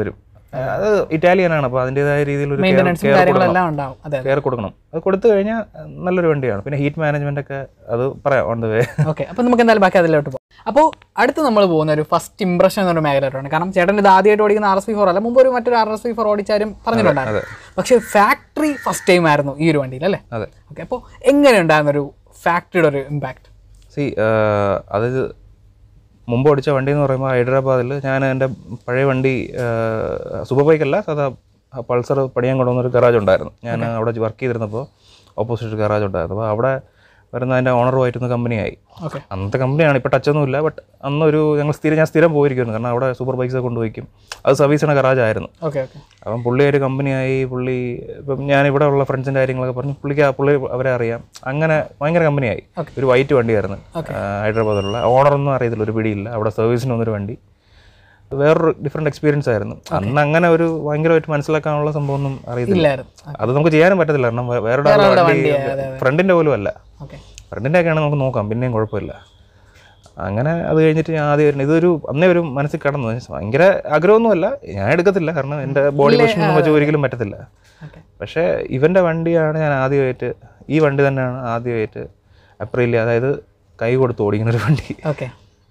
അത് ഇറ്റാലിയൻ ആണ് അപ്പോൾ അതിൻ്റെതായ രീതിയിൽ ഒരു മെയിൻ്റനൻസും കാര്യങ്ങളെല്ലാം ഉണ്ടാവും അതെ കെയർ കൊടുക്കണം അത് കൊടുത്തു കഴിഞ്ഞാൽ നല്ലൊരു വണ്ടിയാണ് പിന്നെ ഹീറ്റ് മാനേജ്മെന്റ് ഒക്കെ അത് പറയാം ഓൺ ദ വേ ഓക്കെ അപ്പോൾ നമുക്ക് എന്തായാലും ബാക്കി അതിലോട്ട് പോകാം അപ്പോൾ അടുത്ത് നമ്മൾ പോകുന്ന ഒരു ഫസ്റ്റ് ഇംപ്രഷൻ എന്നൊരു മേഖലയിലാണ് കാരണം ചേട്ടൻ ഇത് ആദ്യമായിട്ട് ഓടിക്കുന്ന ആർ എസ് പി ഫോർ അല്ല മുമ്പ് ഒരു മറ്റൊരു ആർ എസ് പി ഫോർ ഓടിച്ചാരും പറഞ്ഞിട്ടുണ്ടായിരുന്നു പക്ഷേ ഫാക്ടറി ഫസ്റ്റ് ടൈം ആയിരുന്നു ഈ ഒരു വണ്ടിയിൽ അല്ലേ അതെ ഓക്കെ അപ്പോൾ എങ്ങനെയുണ്ടായിരുന്നു ഒരു ഫാക്ടറിയുടെ ഒരു ഇമ്പാക്ട് സി അത് മുമ്പ് ഓടിച്ച വണ്ടി എന്ന് പറയുമ്പോൾ ഹൈദരാബാദിൽ ഞാൻ എൻ്റെ പഴയ വണ്ടി സൂപ്പർ ബൈക്കല്ല സാധാ പൾസർ പണിയാൻ കൊണ്ടുവന്നൊരു ഗറാജ് ഉണ്ടായിരുന്നു ഞാൻ അവിടെ വർക്ക് ചെയ്തിരുന്നപ്പോൾ ഓപ്പോസിറ്റ് ഗറാജ് ഉണ്ടായിരുന്നു അപ്പോൾ അവിടെ വരുന്ന അതിൻ്റെ ഓണറുമായിട്ടൊന്ന് കമ്പനിയായി ഓക്കെ അന്നത്തെ കമ്പനിയാണ് ഇപ്പോൾ ടച്ചൊന്നുമില്ല ബട്ട് അന്നൊരു ഞങ്ങൾ സ്ഥിരം ഞാൻ സ്ഥിരം പോയിരിക്കുന്നു കാരണം അവിടെ സൂപ്പർ ബൈക്സ് കൊണ്ടുപോയിക്കും അത് സർവീസ് ചെയ്യണ ഗറാജ് ആയിരുന്നു ഓക്കെ ഓക്കെ അപ്പം പുള്ളി ഒരു കമ്പനിയായി പുള്ളി ഇപ്പം ഞാൻ ഇവിടെ ഉള്ള ഫ്രണ്ട്സിൻ്റെ കാര്യങ്ങളൊക്കെ പറഞ്ഞു പുള്ളിക്ക് ആ പുള്ളി അവരെ അറിയാം അങ്ങനെ ഭയങ്കര കമ്പനിയായി ഒരു വൈറ്റ് വണ്ടിയായിരുന്നു ആ, ഹൈദരാബാദിലുള്ള ഓണറൊന്നും അറിയത്തില്ല ഒരു പിടിയില്ല അവിടെ സർവീസിന് വന്നൊരു വണ്ടി വേറൊരു ഡിഫറെൻറ്റ് എക്സ്പീരിയൻസ് ആയിരുന്നു അന്ന് അങ്ങനെ ഒരു ഭയങ്കരമായിട്ട് മനസ്സിലാക്കാനുള്ള സംഭവമൊന്നും അറിയത്തില്ല ഇല്ലായിരുന്നു അത് നമുക്ക് ചെയ്യാനും പറ്റത്തില്ല കാരണം വേ- വേറെ വണ്ടി ഫ്രണ്ടിൻ്റെ പോലും അല്ല ഓക്കെ ഫ്രണ്ടിൻ്റെ ഒക്കെയാണ് നമുക്ക് നോക്കാം പിന്നെയും കുഴപ്പമില്ല അങ്ങനെ അത് കഴിഞ്ഞിട്ട് ഞാൻ ആദ്യം വരുന്നത് ഇതൊരു അന്നേ ഒരു മനസ്സിൽ കടന്നു ഭയങ്കര ആഗ്രഹമൊന്നുമല്ല ഞാൻ എടുക്കത്തില്ല കാരണം എൻ്റെ ബോഡി പൊസിഷൻ വെച്ച് ഒരിക്കലും പറ്റത്തില്ല ഓക്കെ പക്ഷേ ഇവൻ്റെ വണ്ടിയാണ് ഞാൻ ആദ്യമായിട്ട് ഈ വണ്ടി തന്നെയാണ് ആദ്യമായിട്ട് അപ്രിലിൽ അതായത് കൈ കൊടുത്ത് ഓടിക്കുന്ന ഒരു വണ്ടി ഓക്കെ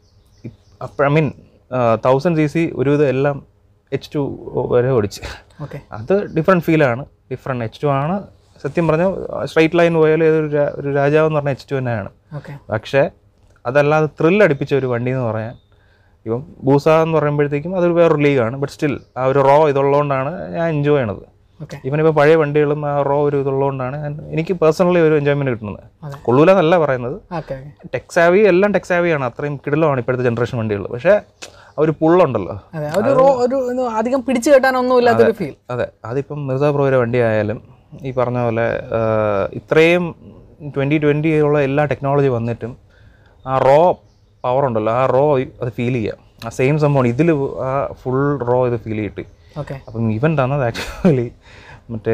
അപ്പോൾ I mean thousand C C ഒരുവിധം എല്ലാം എച്ച് ടു വരെ ഓടിച്ച് ഓക്കെ അത് ഡിഫറെൻറ്റ് ഫീലാണ് ഡിഫറെൻറ്റ് എച്ച് ടു ആണ് സത്യം പറഞ്ഞാൽ സ്ട്രൈറ്റ് ലൈൻ പോയാൽ ഏതൊരു രാ- ഒരു രാജാവ് എന്ന് പറഞ്ഞാൽ എച്ച് ടു തന്നെയാണ് ഓക്കെ പക്ഷേ അതല്ലാതെ ത്രില്ല് അടിപ്പിച്ച ഒരു വണ്ടി എന്ന് പറയാൻ ഇപ്പം ബൂസ എന്ന് പറയുമ്പോഴത്തേക്കും അതൊരു വേറൊരു ലീഗാണ് ബട്ട് സ്റ്റിൽ ആ ഒരു റോ ഇതുള്ളതുകൊണ്ടാണ് ഞാൻ എൻജോയ് ചെയ്യണത് ഓക്കെ ഇവനിപ്പോൾ പഴയ വണ്ടികളും ആ റോ ഒരു ഇതുള്ളതുകൊണ്ടാണ് ഞാൻ എനിക്ക് പേഴ്സണലി ഒരു എൻജോയ്മെൻറ്റ് കിട്ടുന്നത് അതെ. കൊള്ളൂല എന്നല്ല പറയുന്നത് ഓക്കെ ഓക്കെ ടെക്സാവി എല്ലാം ടെക്സാവിയാണ് അത്രയും കിടിലമാണ് ഇപ്പോഴത്തെ ജനറേഷൻ വണ്ടികൾ പക്ഷേ ആ ഒരു പുള്ളുണ്ടല്ലോ അതെ ഒരു റോ ഒരു ഒന്ന് അധികം പിടിച്ചു കെട്ടാനൊന്നും ഇല്ലാത്തൊരു ഫീൽ അതെ അതിപ്പം മിർസ പ്രോയുടെ വണ്ടി ആയാലും ഈ പറഞ്ഞ പോലെ ആ, ഇത്രയും ട്വൻറ്റി ട്വൻറ്റി ഉള്ള എല്ലാ ടെക്നോളജി വന്നിട്ടും ആ റോ പവർ ഉണ്ടല്ലോ ആ റോ അത് ഫീൽ ചെയ്യാം ആ സെയിം സംഭവമാണ് ഇതിൽ ആ ഫുൾ റോ ഇത് ഫീൽ കിട്ടി ഓക്കെ അപ്പം ഇവൻ തന്നത് ആക്ച്വലി മറ്റേ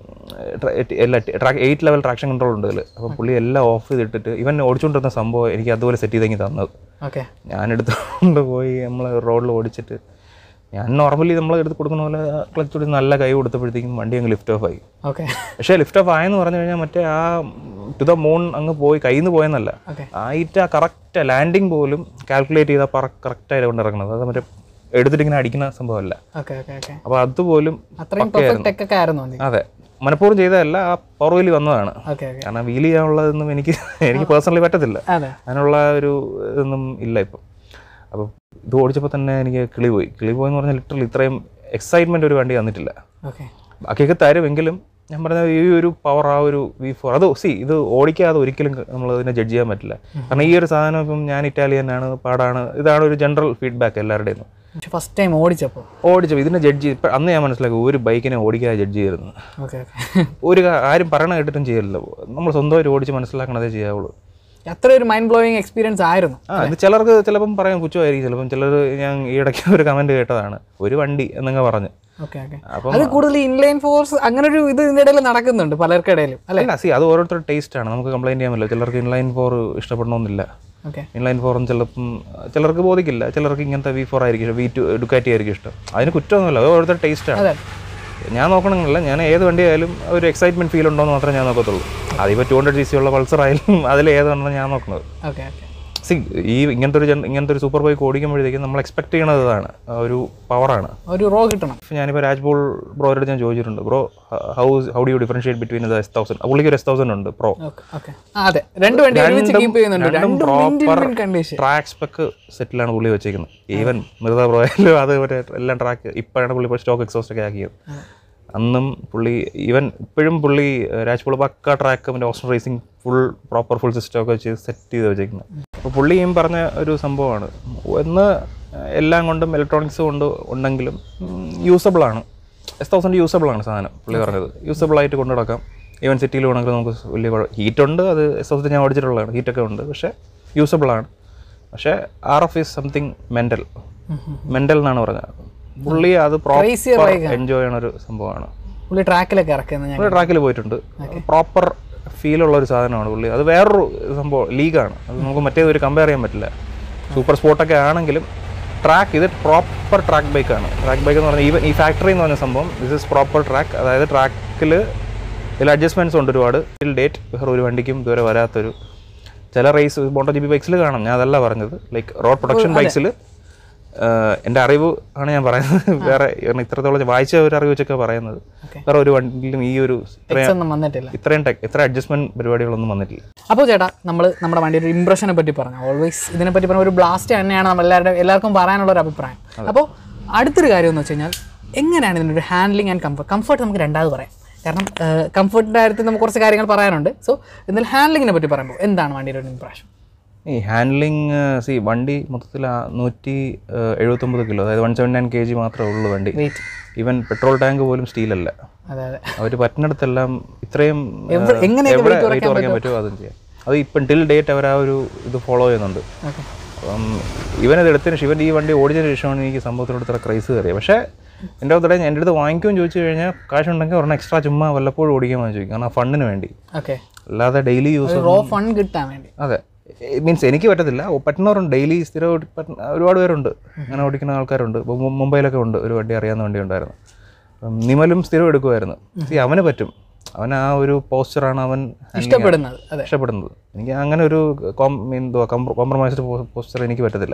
ട്ര- എട്ട് എല്ലാ track eight level traction control ഉണ്ട് ഇതിൽ അപ്പം പുള്ളി എല്ലാം ഓഫ് ചെയ്തിട്ടിട്ട് ഇവൻ ഓടിച്ചുകൊണ്ടിരുന്ന സംഭവം എനിക്ക് അതുപോലെ സെറ്റ് ചെയ്തെങ്കിൽ തന്നത് ഓക്കെ ഞാൻ എടുത്തുകൊണ്ട് പോയി നമ്മൾ റോഡിൽ ഓടിച്ചിട്ട് ഞാൻ നോർമലി നമ്മൾ എടുത്ത് കൊടുക്കുന്ന പോലെ ക്ലച്ച് കൊടുത്ത് നല്ല കൈ കൊടുത്തപ്പോഴത്തേക്കും വണ്ടി അങ്ങ് ലിഫ്റ്റ് ഓഫ് ആയി ഓക്കെ പക്ഷേ ലിഫ്റ്റ് ഓഫ് ആയെന്ന് പറഞ്ഞു കഴിഞ്ഞാൽ മറ്റേ ആ ടു ദ മൂൺ അങ്ങ് പോയി കയ്യിൽ നിന്ന് പോയെന്നല്ല ഓക്കെ ആയിട്ട് ആ കറക്റ്റ് ലാൻഡിങ് പോലും കാൽക്കുലേറ്റ് ചെയ്താൽ കറക്റ്റായിട്ട് കൊണ്ട് ഇറങ്ങുന്നത് അത് മറ്റേ എടുത്തിട്ട് ഇങ്ങനെ അടിക്കുന്ന സംഭവമല്ല ഓക്കെ ഓക്കെ ഓക്കെ അപ്പോൾ അതുപോലും അത്രയും പെർഫെക്റ്റ് ടെക് ഒക്കെ ആയിരുന്നു മതി അതെ മനഃപൂർവ്വം ചെയ്തതല്ല ആ പവർ വന്നതാണ് ഓക്കെ ഓക്കെ കാരണം വീൽ ചെയ്യാനുള്ളതൊന്നും എനിക്ക് എനിക്ക് പേഴ്സണലി പറ്റത്തില്ല അതെ അതിനുള്ള ഒരു ഇതൊന്നും ഇല്ല ഇപ്പം അപ്പം ഇത് ഓടിച്ചപ്പോൾ തന്നെ എനിക്ക് കിളി പോയി കിളി പോയെന്ന് പറഞ്ഞാൽ ലിറ്ററലി ഇത്രയും എക്സൈറ്റ്മെൻ്റ് ഒരു വണ്ടി തന്നിട്ടില്ല ഓക്കെ ബാക്കിയൊക്കെ തരുമെങ്കിലും ഞാൻ പറഞ്ഞ ഈ ഒരു പവർ ആ ഒരു വി ഫോർ അത് സി ഇത് ഓടിക്കാതെ ഒരിക്കലും നമ്മൾ ഇതിനെ ജഡ്ജ് ചെയ്യാൻ പറ്റില്ല കാരണം ഈ ഒരു സാധനം ഇപ്പം ഞാൻ ഇറ്റാലിയനാണ് പാടാണ് ഇതാണ് ഒരു ജനറൽ ഫീഡ്ബാക്ക് എല്ലാവരുടെയും പക്ഷെ ഫസ്റ്റ് ടൈം ഓടിച്ചപ്പോൾ ഓടിച്ചപ്പോൾ ഇതിനെ ജഡ്ജ് ഇപ്പം അന്ന് ഞാൻ മനസ്സിലാക്കി ഒരു ബൈക്കിനെ ഓടിക്കാതെ ജഡ്ജ് ചെയ്തിരുന്നു ഓക്കെ ഓക്കെ ഒരു കാ- ആരും പറയണ കേട്ടിട്ടും ചെയ്യല്ലോ നമ്മൾ സ്വന്തമായിട്ട് ഓടിച്ച് മനസ്സിലാക്കണതേ ചെയ്യാവുള്ളൂ അത്ര ഒരു മൈൻഡ് ബ്ലോയിങ് എക്സ്പീരിയൻസ് ആയിരുന്നു ആ ഇത് ചിലർക്ക് ചിലപ്പം പറയാൻ പുച്ഛമായിരിക്കും ചിലപ്പം ചിലർ ഞാൻ ഈ ഇടയ്ക്ക് ഒരു കമൻറ്റ് കേട്ടതാണ് ഒരു വണ്ടി എന്നങ്ങ് പറഞ്ഞു ഓക്കെ ഓക്കെ അപ്പം അത് കൂടുതൽ ഇൻലൈൻ ഫോഴ്സ് അങ്ങനെ ഒരു ഇത് ഇതിൻ്റെ ഇടയിൽ നടക്കുന്നുണ്ട് പലർക്കിടയിലും അല്ലേ അല്ല സി അത് ഓരോരുത്തരുടെ ടേസ്റ്റ് ആണ് നമുക്ക് കംപ്ലൈൻറ്റ് ചെയ്യാൻ പറ്റില്ല ചിലർക്ക് ഇൻലൈൻ ഫോർ ഇഷ്ടപ്പെടണമെന്നില്ല ഓക്കെ ഇൻലൈൻ ഫോറും ചിലപ്പം ചിലർക്ക് ബോധിക്കില്ല ചിലർക്ക് ഇങ്ങനത്തെ വി ഫോർ ആയിരിക്കും ഇഷ്ടം വി ടു ഡുക്കാറ്റി ആയിരിക്കും ഇഷ്ടം അതിന് കുറ്റമൊന്നുമില്ല അത് ഓരോരുത്തരുടെ ടേസ്റ്റാണ് അതെ ഞാൻ നോക്കണമെന്നില്ല ഞാൻ ഏത് വണ്ടി ആയാലും ഒരു എക്സൈറ്റ്മെന്റ് ഫീൽ ഉണ്ടോ എന്ന് മാത്രമേ ഞാൻ നോക്കത്തുള്ളൂ അതിപ്പോൾ ടു ഹൺഡ്രഡ് സി സി ഉള്ള പൾസർ ആയാലും അതിൽ ഏതാണെന്ന് ഞാൻ നോക്കുന്നത് ഓക്കെ ഓക്കെ സി ഈ ഇങ്ങനത്തെ ഒരു ജൻ- ഇങ്ങനത്തെ ഒരു സൂപ്പർ ബൈക്ക് ഓടിക്കുമ്പോഴത്തേക്കും നമ്മൾ എക്സ്പെക്ട് ചെയ്യണത് ഇതാണ് ആ ഒരു പവറാണ് ഒരു റോ കിട്ടണം ഞാനിപ്പോൾ രാജ്പോൾ ബ്രോയുടെ അടുത്ത് ഞാൻ ചോദിച്ചിട്ടുണ്ട് bro how how do you differentiate between the S thousand പുള്ളിക്ക് ഒരു എസ് തൗസൻഡ് ഉണ്ട് പ്രോ ഓക്കെ ഓക്കെ ആ അതെ രണ്ട് വണ്ടി ഒരുമിച്ച് കീപ്പ് ചെയ്യുന്നുണ്ട് രണ്ടും പ്രോപ്പർ കണ്ടീഷൻ ട്രാക്ക് സ്പെക്ക് സെറ്റിലാണ് പുള്ളി വെച്ചേക്കുന്നത് ഈവൻ മൃത ബ്രോയിലും അത് ഒരു എല്ലാം ട്രാക്ക് ഇപ്പോഴാണ് പുള്ളി ഇപ്പോൾ സ്റ്റോക്ക് എക്സോസ്റ്റ് ഒക്കെ ആക്കിയത് അന്നും പുള്ളി ഈവൻ ഇപ്പോഴും പുള്ളി രാജ്പോൾ പക്ക ട്രാക്ക് മറ്റേ option racing full proper full system ഒക്കെ വെച്ച് സെറ്റ് ചെയ്ത് വെച്ചേക്കുന്നത് അപ്പോൾ പുള്ളിയും പറഞ്ഞ ഒരു സംഭവമാണ് ഒന്ന് എല്ലാം കൊണ്ടും ഇലക്ട്രോണിക്സ് കൊണ്ട് ഉണ്ടെങ്കിലും യൂസബിൾ ആണ് എസ് തൗസൻഡ് യൂസബിൾ ആണ് സാധനം പുള്ളി പറഞ്ഞത് യൂസബിൾ ആയിട്ട് കൊണ്ടു നടക്കാം ഈവൻ സിറ്റിയിൽ വേണമെങ്കിൽ നമുക്ക് വലിയ ഹീറ്റ് ഉണ്ട് അത് എസ് തൗസൻഡ് ഞാൻ ഓടിച്ചിട്ടുള്ളതാണ് ഹീറ്റൊക്കെ ഉണ്ട് പക്ഷേ യൂസബിൾ ആണ് പക്ഷേ R F is something mental mental എന്നാണ് പറഞ്ഞത് പുള്ളി അത് Crazy പ്രോപ്പർ bike എൻജോയ് ചെയ്യണ ഒരു സംഭവമാണ് പുള്ളി ട്രാക്കിലൊക്കെ ഇറക്കുന്നത് ഞാൻ പുള്ളി ട്രാക്കിൽ പോയിട്ടുണ്ട് പ്രോപ്പർ ഫീലുള്ള ഒരു സാധനമാണ് പുള്ളി അത് വേറൊരു സംഭവം ലീഗാണ് അത് നമുക്ക് മറ്റേത് ഒരു കമ്പയർ ചെയ്യാൻ പറ്റില്ല സൂപ്പർ സ്പോർട്ടൊക്കെ ആണെങ്കിലും ട്രാക്ക് ഇത് പ്രോപ്പർ ട്രാക്ക് ബൈക്കാണ് ട്രാക്ക് ബൈക്ക് എന്ന് പറഞ്ഞാൽ ഈവൻ ഈ ഫാക്ടറി എന്ന് പറഞ്ഞ സംഭവം ദിസ് ഇസ് പ്രോപ്പർ ട്രാക്ക് അതായത് ട്രാക്കിൽ ഇതിൽ അഡ്ജസ്റ്റ്മെൻറ്റ്സ് ഉണ്ട് ഒരുപാട് ടിൽ ഡേറ്റ് വേറെ ഒരു വണ്ടിക്കും ഇതുവരെ വരാത്തൊരു ചില റേസ് മോട്ടോ ജി ബി ബൈക്സിൽ കാണാം ഞാൻ അതല്ല പറഞ്ഞത് ലൈക്ക് റോഡ് പ്രൊഡക്ഷൻ ബൈക്സിൽ എൻ്റെ അറിവ് ആണ് ഞാൻ പറയുന്നത് വേറെ കാരണം ഇത്രത്തോളം വായിച്ച ഒരു അറിവ് വെച്ചൊക്കെ പറയുന്നത് വേറെ ഒരു വണ്ടിയിലും ഈ ഒരു ഇത്രയും ഒന്നും വന്നിട്ടില്ല ഇത്രയും ടെക് ഇത്ര അഡ്ജസ്റ്റ്മെന്റ് പരിപാടികളൊന്നും വന്നിട്ടില്ല അപ്പോൾ ചേട്ടാ നമ്മൾ നമ്മുടെ വണ്ടിയുടെ ഒരു ഇംപ്രഷനെ പറ്റി പറഞ്ഞു ഓൾവേസ് ഇതിനെ പറ്റി പറഞ്ഞ ഒരു ബ്ലാസ്റ്റ് തന്നെയാണ് നമ്മൾ എല്ലാവരുടെ എല്ലാവർക്കും പറയാനുള്ള ഒരു അഭിപ്രായം അപ്പോൾ അടുത്തൊരു കാര്യം എന്ന് വെച്ച് കഴിഞ്ഞാൽ എങ്ങനെയാണ് ഇതിൻ്റെ ഒരു ഹാൻഡ്ലിങ് ആൻഡ് കംഫർട്ട് കംഫർട്ട് നമുക്ക് രണ്ടാമത് പറയാം കാരണം കംഫർട്ടിൻ്റെ കാര്യത്തിൽ നമുക്ക് കുറച്ച് കാര്യങ്ങൾ പറയാനുണ്ട് സോ എന്നാൽ ഹാൻഡ്ലിങ്ങിനെ പറ്റി പറയുമ്പോൾ എന്താണ് വണ്ടിയുടെ ഒരു ഇംപ്രഷൻ ഈ ഹാൻഡ്ലിങ് സി വണ്ടി മൊത്തത്തിൽ ആ നൂറ്റി എഴുപത്തൊമ്പത് കിലോ അതായത് one seven nine K G മാത്രമേ ഉള്ളൂ വണ്ടി വെയിറ്റ് ഈവൻ പെട്രോൾ ടാങ്ക് പോലും സ്റ്റീലല്ല അതെ അതെ അവർ പറ്റുന്നിടത്തെല്ലാം ഇത്രയും എവിടെ- എങ്ങനെയൊക്കെ എവിടെ weight weight കുറയ്ക്കാൻ പറ്റുമോ അതും ചെയ്യാം അത് ഇപ്പം ടിൽ ഡേറ്റ് അവർ ആ ഒരു ഇത് ഫോളോ ചെയ്യുന്നുണ്ട് ഓക്കെ അപ്പം ഇവനത് എടുത്തതിന് ശേഷം ഇവൻ ഈ വണ്ടി ഓടിച്ചതിന് ശേഷമാണ് എനിക്ക് സംഭവത്തിലോട് ഇത്ര ക്രൈസ് കയറിയത് പക്ഷേ എൻ്റെ അടുത്ത് എൻ്റെ അടുത്ത് വാങ്ങിക്കുമെന്ന് ചോദിച്ചു കഴിഞ്ഞാൽ കാശുണ്ടെങ്കിൽ ഒരെണ്ണം എക്സ്ട്രാ ചുമ്മാ വല്ലപ്പോഴും ഓടിക്കാൻ ചോദിക്കും കാരണം ആ ഫണ്ടിന് വേണ്ടി ഓക്കെ അല്ലാതെ ഡെയിലി യൂസ് റോ ഫൺ കിട്ടാൻ വേണ്ടി അതെ മീൻസ് എനിക്ക് പറ്റത്തില്ല ഓ, പറ്റുന്നവരുണ്ട് ഡെയിലി സ്ഥിരം ഓടി- പറ്റുന്ന ഒരുപാട് പേരുണ്ട് അങ്ങനെ ഓടിക്കുന്ന ആൾക്കാരുണ്ട് ഇപ്പോൾ മു- മുംബൈയിലൊക്കെ ഉണ്ട് ഒരു വണ്ടി അറിയാവുന്ന വണ്ടി ഉണ്ടായിരുന്നു അപ്പം നിമലും സ്ഥിരം എടുക്കുമായിരുന്നു സി അവന് പറ്റും അവൻ ആ ഒരു പോസ്ചറാണ് അവൻ handling ഇഷ്ടപ്പെടുന്നത് അതെ ഇഷ്ടപ്പെടുന്നത് എനിക്ക് അങ്ങനെ ഒരു കോം എന്തുവാ കോംപ്രമൈസ്ഡ് പോസ്ചർ എനിക്ക് പറ്റത്തില്ല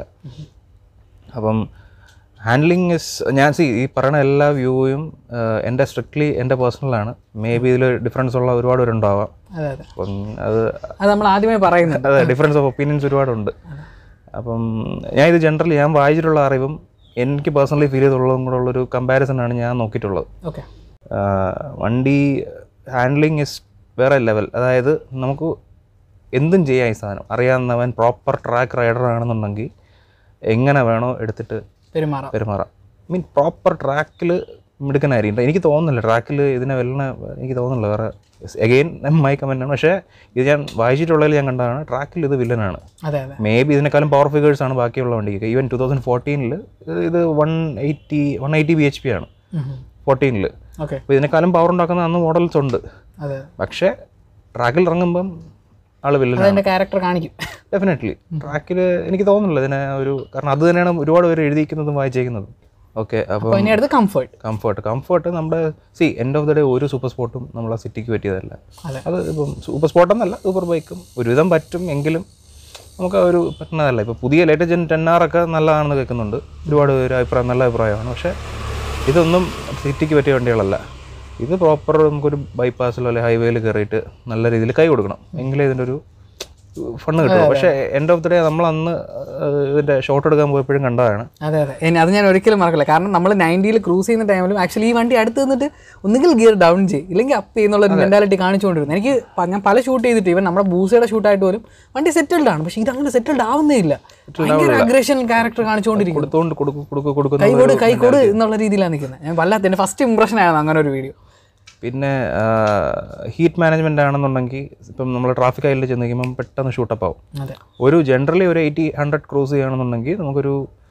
അപ്പം ഹാൻഡ്ലിങ് ഇസ് ഞാൻ സി ഈ പറയുന്ന എല്ലാ വ്യൂവും എൻ്റെ സ്ട്രിക്ട്ലി എൻ്റെ പേഴ്സണലാണ് മേ ബി ഇതിൽ ഡിഫറൻസ് ഉള്ള ഒരുപാട് പേരുണ്ടാവാം അതെ അതെ അപ്പം അത് അത് നമ്മൾ ആദ്യമേ പറയുന്നുണ്ട് അതെ ഡിഫറൻസ് ഓഫ് ഒപ്പീനിയൻസ് ഒരുപാടുണ്ട് അപ്പം ഞാൻ ഇത് ജനറലി ഞാൻ വായിച്ചിട്ടുള്ള അറിവും എനിക്ക് പേഴ്സണലി ഫീൽ ചെയ്തുള്ളതും കൂടെ ഉള്ളൊരു കമ്പാരിസൺ ആണ് ഞാൻ നോക്കിയിട്ടുള്ളത് ഓക്കെ ആഹ് വണ്ടി ഹാൻഡ്ലിങ് ഇസ് വേറെ ലെവൽ അതായത് നമുക്ക് എന്തും ചെയ്യാം ഈ സാധനം അറിയാവുന്നവൻ പ്രോപ്പർ ട്രാക്ക് റൈഡർ ആണെന്നുണ്ടെങ്കിൽ എങ്ങനെ വേണോ എടുത്തിട്ട് പെരുമാറാം പെരുമാറാം മീൻ പ്രോപ്പർ ട്രാക്കിൽ മിടുക്കനായിരിക്കും എനിക്ക് തോന്നുന്നില്ല ട്രാക്കിൽ ഇതിനെ വെല്ലണ എനിക്ക് തോന്നുന്നില്ല വേറെ എഗെയിൻ മൈ കമൻ്റ് ആണ് പക്ഷേ ഇത് ഞാൻ വായിച്ചിട്ടുള്ളതിൽ ഞാൻ കണ്ടതാണ് ട്രാക്കിൽ ഇത് വില്ലനാണ് അതെ അതെ മേ ബി ഇതിനേക്കാളും പവർ ഫിഗേഴ്സ് ആണ് ബാക്കിയുള്ള വണ്ടിക്ക് ഈവൻ ടു തൗസൻഡ് ഫോർട്ടീനിൽ ഇത് one eighty one eighty B H P ആണ് ഫോർട്ടീനിൽ ഓക്കെ അപ്പോൾ ഇതിനേക്കാളും പവർ ഉണ്ടാക്കുന്ന അന്ന് മോഡൽസ് ഉണ്ട് അതെ പക്ഷേ ട്രാക്കിൽ ഇറങ്ങുമ്പം ആള് വില്ലനാണ് അതിൻ്റെ ക്യാരക്ടർ കാണിക്കും ഡെഫിനറ്റ്ലി ട്രാക്കിൽ എനിക്ക് തോന്നുന്നില്ല ഇതിനെ ഒരു കാരണം അത് തന്നെയാണ് ഒരുപാട് പേര് എഴുതിയിരിക്കുന്നതും വായിച്ചേക്കുന്നതും ഓക്കെ അപ്പം അപ്പോൾ ഇനി അടുത്ത് കംഫർട്ട് കംഫർട്ട് കംഫർട്ട് നമ്മുടെ see end of the day ഒരു സൂപ്പർ സ്പോർട്ടും നമ്മളെ സിറ്റിക്ക് പറ്റിയതല്ല അതെ. അത് ഇപ്പം സൂപ്പർ സ്പോർട്ട് എന്നല്ല സൂപ്പർ ബൈക്കും ഒരുവിധം പറ്റും എങ്കിലും നമുക്ക് ആ ഒരു പറ്റുന്നതല്ല ഇപ്പോൾ പുതിയ ലേറ്റസ്റ്റ് ജെൻ ടെൻ ആർ ഒക്കെ നല്ലതാണെന്ന് കേൾക്കുന്നുണ്ട് ഒരുപാട് പേര് അഭിപ്രായം നല്ല അഭിപ്രായമാണ് പക്ഷേ ഇതൊന്നും സിറ്റിക്ക് പറ്റിയ വണ്ടികളല്ല ഇത് പ്രോപ്പർ നമുക്കൊരു ബൈപ്പാസിലോ അല്ലെങ്കിൽ ഹൈവേയിൽ കയറിയിട്ട് നല്ല രീതിയിൽ കൈ കൊടുക്കണം എങ്കിലേ ഇതിൻ്റെ ഒരു ഫണ്ട് കിട്ടുള്ളൂ പക്ഷേ എൻഡ് ഓഫ് ദ ഡേ നമ്മൾ അന്ന് ഇതിൻ്റെ ഷോട്ട് എടുക്കാൻ പോയപ്പോഴും കണ്ടതാണ് അതെ അതെ ഇനി അത് ഞാൻ ഒരിക്കലും മറക്കില്ല കാരണം നമ്മൾ നയൻറ്റിയിൽ ക്രൂസ് ചെയ്യുന്ന ടൈമിലും ആക്ച്വലി ഈ വണ്ടി അടുത്ത് നിന്നിട്ട് ഒന്നുകിൽ ഗിയർ ഡൗൺ ചെയ്യും ഇല്ലെങ്കിൽ അപ്പ് ചെയ്യുന്നുള്ള ഒരു മെൻറ്റാലിറ്റി കാണിച്ചുകൊണ്ടിരുന്നു എനിക്ക് പ- ഞാൻ പല ഷൂട്ട് ചെയ്തിട്ട് ഇവൻ നമ്മുടെ ബൂസയുടെ ഷൂട്ടായിട്ട് പോലും വണ്ടി സെറ്റിൽഡ് ആണ് പക്ഷേ ഇതങ്ങനെ സെറ്റിൽഡ് ആവുന്നേ ഇല്ല ഭയങ്കര അഗ്രഷൻ ക്യാരക്ടർ കാണിച്ചുകൊണ്ടിരിക്കും കൊടുത്തോണ്ട് കൊടുക്കും കൊടുക്കും കൊടുക്കുന്ന കൈകോട് കൈകോട് എന്നുള്ള രീതിയിലാണ് നിൽക്കുന്നത് ഞാൻ വല്ലാത്ത എൻ്റെ ഫസ്റ്റ് ഇംപ്രഷൻ ആയിരുന്നു അങ്ങനെ ഒരു വീഡിയോ പിന്നെ ഹീറ്റ് മാനേജ്മെൻ്റ് ആണെന്നുണ്ടെങ്കിൽ ഇപ്പം നമ്മൾ ട്രാഫിക് ആയിട്ട് ചെന്ന് കഴിയുമ്പം പെട്ടെന്ന് ഷൂട്ടപ്പ് ആവും അതെ ഒരു ജനറലി ഒരു എയ്റ്റി ഹൺഡ്രഡ് ക്രോസ് ചെയ്യുകയാണെന്നുണ്ടെങ്കിൽ നമുക്കൊരു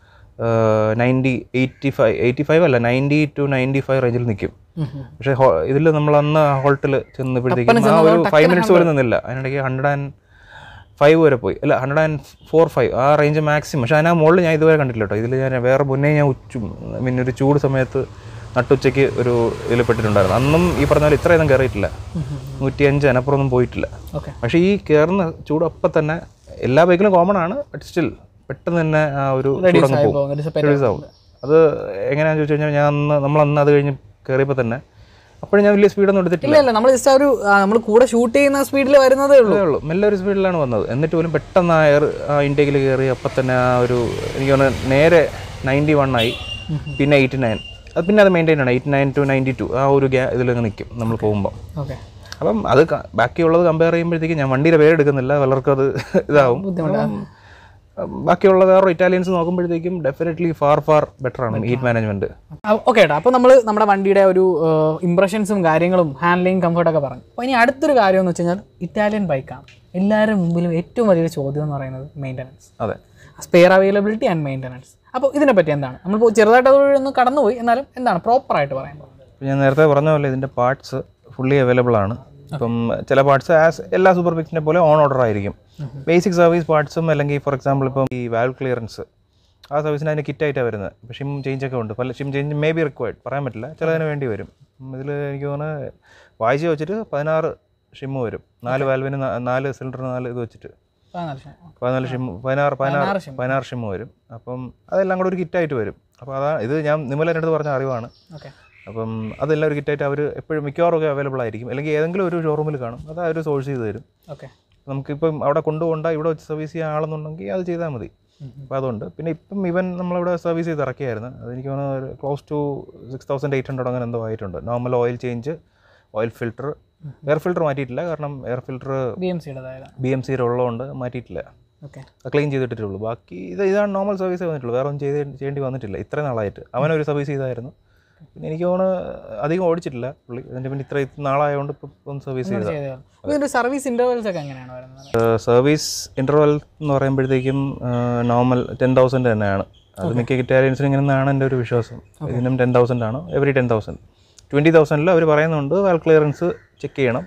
ninety eighty five eighty five അല്ല നയൻറ്റി ടു നയൻറ്റി ഫൈവ് റേഞ്ചിൽ നിൽക്കും പക്ഷേ ഇതിൽ നമ്മൾ അന്ന് ഹോൾട്ടിൽ ചെന്നപ്പോഴത്തേക്കും ആ ഒരു ഫൈവ് മിനിറ്റ്സ് പോലും നിന്നില്ല അതിനിടയ്ക്ക് ഹൺഡ്രഡ് ആൻഡ് ഫൈവ് വരെ പോയി അല്ല ഹൺഡ്രഡ് ആൻഡ് ഫോർ ഫൈവ് ആ റേഞ്ച് മാക്സിമം പക്ഷേ അതിനാ മുകളിൽ ഞാൻ ഇതുവരെ കണ്ടിട്ടില്ല കേട്ടോ ഇതിൽ ഞാൻ വേറെ മുന്നേ ഞാൻ ഉച്ച പിന്നെ ഒരു ചൂട് സമയത്ത് നട്ടുച്ചയ്ക്ക് ഒരു ഇതിൽ പെട്ടിട്ടുണ്ടായിരുന്നു അന്നും ഈ പറഞ്ഞ പോലെ ഇത്രയൊന്നും കയറിയിട്ടില്ല നൂറ്റി അഞ്ച് അതിനപ്പുറമൊന്നും പോയിട്ടില്ല ഓക്കെ പക്ഷേ ഈ കയറുന്ന ചൂട് അപ്പം തന്നെ എല്ലാ ബൈക്കിലും കോമൺ ആണ് ബട്ട് സ്റ്റിൽ പെട്ടെന്ന് തന്നെ ആ ഒരു ചൂടങ്ങ് പോകും റിലീസ് ആവും അത് എങ്ങനെയാണെന്ന് ചോദിച്ചു കഴിഞ്ഞാൽ ഞാൻ അന്ന് നമ്മൾ അന്ന് അത് കഴിഞ്ഞ് കയറിയപ്പോൾ തന്നെ അപ്പോഴും ഞാൻ വലിയ സ്പീഡൊന്നും എടുത്തിട്ടില്ല ഇല്ല ഇല്ല നമ്മൾ ജസ്റ്റ് ആ ഒരു നമ്മൾ കൂടെ ഷൂട്ട് ചെയ്യുന്ന സ്പീഡിൽ വരുന്നതേ ഉള്ളൂ അതേ ഉള്ളൂ മെല്ലെ ഒരു സ്പീഡിലാണ് വന്നത് എന്നിട്ട് പോലും പെട്ടെന്ന് ആ എയർ ആ ഇൻടേക്കിൽ കയറി അപ്പം തന്നെ ആ ഒരു എനിക്ക് തോന്നുന്നു നേരെ നയൻറ്റി വൺ ആയി പിന്നെ എയ്റ്റി നയൻ അത് പിന്നെ അത് മെയിൻറ്റെയിൻ ആണ് eighty nine to ninety two ആ ഒരു ഗ്യാ ഇതിലങ്ങ് നിൽക്കും നമ്മൾ പോകുമ്പോൾ ഓക്കെ അപ്പം അത് ക- ബാക്കിയുള്ളത് കമ്പയർ ചെയ്യുമ്പോഴത്തേക്ക് ഞാൻ വണ്ടിയുടെ പേരെടുക്കുന്നില്ല പലർക്കും അത് ഇതാവും അപ്പം, ബാക്കിയുള്ള വേറെ ഇറ്റാലിയൻസ് നോക്കുമ്പോഴത്തേക്കും ഡെഫിനറ്റ്ലി ഫാർ ഫാർ ബെറ്റർ ആണ് ഹീറ്റ് മാനേജ്മെന്റ് ഓക്കെ ഏട്ടാ അപ്പോൾ നമ്മൾ നമ്മുടെ വണ്ടിയുടെ ഒരു ഇംപ്രഷൻസും കാര്യങ്ങളും ഹാൻഡ്ലിങ് കംഫർട്ടൊക്കെ പറഞ്ഞു അപ്പോൾ ഇനി അടുത്തൊരു കാര്യം എന്ന് വെച്ച് കഴിഞ്ഞാൽ ഇറ്റാലിയൻ ബൈക്കാണ് എല്ലാവരുടെ മുമ്പിലും ഏറ്റവും വലിയൊരു ചോദ്യം എന്ന് പറയുന്നത് മെയിൻ്റനൻസ് അതെ സ്പെയർ അവൈലബിലിറ്റി ആൻഡ് മെയിൻ്റനൻസ് അപ്പോൾ ഇതിനെപ്പറ്റി എന്താണ് നമ്മളിപ്പോൾ ചെറുതായിട്ട് അതുവഴി ഒന്ന് കടന്നുപോയി എന്നാലും എന്താണ് പ്രോപ്പറായിട്ട് പറയാൻ പോകുന്നത് ഇപ്പം ഞാൻ നേരത്തെ പറഞ്ഞ പോലെ ഇതിൻ്റെ പാർട്സ് ഫുള്ളി അവൈലബിൾ ആണ് ഇപ്പം ചില പാർട്സ് ആസ് എല്ലാ സൂപ്പർ ബിക്സിനെ പോലെ ഓൺ ഓർഡർ ആയിരിക്കും ബേസിക് സർവീസ് പാർട്സും അല്ലെങ്കിൽ ഫോർ എക്സാമ്പിൾ ഇപ്പം ഈ വാൽവ് ക്ലിയറൻസ് ആ സർവീസിന് അതിന് കിറ്റായിട്ടാണ് വരുന്നത് ഇപ്പോൾ ഷിം ചേഞ്ച് ഒക്കെ ഉണ്ട് പല shim change maybe required പറയാൻ പറ്റില്ല ചിലതിന് വേണ്ടി വരും ഇതിൽ എനിക്ക് തോന്നുന്നത് വായിച്ച് വെച്ചിട്ട് പതിനാറ് ഷിമ്മ് വരും നാല് വാൽവിന് നാ- നാല് സിലിണ്ടർ നാല് ഇത് വെച്ചിട്ട് പതിനാല് ശതമാനം. പതിനാല് ഷിം പതിനാറ് പതിനാറ് പതിനാറ് shim. പതിനാറ് ഷിമ്മ് വരും അപ്പം അതെല്ലാം കൂടെ ഒരു കിറ്റായിട്ട് വരും അപ്പോൾ അതാ ഇത് ഞാൻ നിമ്മൽ എൻ്റെ അടുത്ത് പറഞ്ഞ അറിവാണ് ഓക്കെ അപ്പം അതെല്ലാം ഒരു കിറ്റായിട്ട് അവർ എപ്പോഴും മിക്കവാറും ഒക്കെ അവൈലബിൾ ആയിരിക്കും അല്ലെങ്കിൽ ഏതെങ്കിലും ഒരു ഷോറൂമിൽ കാണും അത് അവർ സോഴ്സ് ചെയ്ത് തരും ഓക്കെ നമുക്കിപ്പം അവിടെ കൊണ്ടുപോകണ്ട ഇവിടെ വെച്ച് സർവീസ് ചെയ്യാൻ ആളെന്നുണ്ടെങ്കിൽ അത് ചെയ്താൽ മതി അപ്പോൾ അതുകൊണ്ട് പിന്നെ ഇപ്പം ഇവൻ നമ്മളിവിടെ സർവീസ് ചെയ്ത് ഇറക്കിയായിരുന്നു അതെനിക്ക് തോന്നുന്നു ഒരു close to six thousand eight hundred അങ്ങനെ എന്തോ ആയിട്ടുണ്ട് normal oil change oil filter air filter മാറ്റിയിട്ടില്ല കാരണം എയർ ഫിൽറ്റർ ബി എം സിയുടെ അതായത് ബി എം സിയുടെ ഉള്ളതുകൊണ്ട് മാറ്റിയിട്ടില്ല ഓക്കെ ക്ലീൻ ചെയ്തിട്ടുള്ളൂ ബാക്കി ഇത് ഇതാണ് നോർമൽ സർവീസ് വന്നിട്ടുള്ളൂ വേറെ ഒന്നും ചെയ്ത് ചെയ്യേണ്ടി വന്നിട്ടില്ല ഇത്ര നാളായിട്ട് അവനൊരു സർവീസ് ചെയ്തായിരുന്നു പിന്നെ എനിക്ക് തോന്നുന്നു അധികം ഓടിച്ചിട്ടില്ല പുള്ളി അതിൻ്റെ പിന്നെ ഇത്ര നാളായതുകൊണ്ട് ഇപ്പം ഒന്ന് സർവീസ് ചെയ്ത ചെയ്തതാണ് അപ്പോൾ ഇതിൻ്റെ സർവീസ് ഇൻ്റർവെൽസ് ഒക്കെ എങ്ങനെയാണ് വരുന്നത് സർവീസ് ഇൻ്റർവൽ എന്ന് പറയുമ്പോഴത്തേക്കും നോർമൽ ടെൻ തൗസൻഡ് തന്നെയാണ് അത് മിക്ക ഇറ്റാലിയൻസിനും ഇങ്ങനെ തന്നെയാണ് എൻ്റെ ഒരു വിശ്വാസം ഇതിനും ടെൻ തൗസൻഡ് ആണ് എവറി ടെൻ തൗസൻഡ് ട്വൻറ്റി തൗസൻഡിൽ അവർ പറയുന്നുണ്ട് വാൽ ക്ലിയറൻസ് ചെക്ക് ചെയ്യണം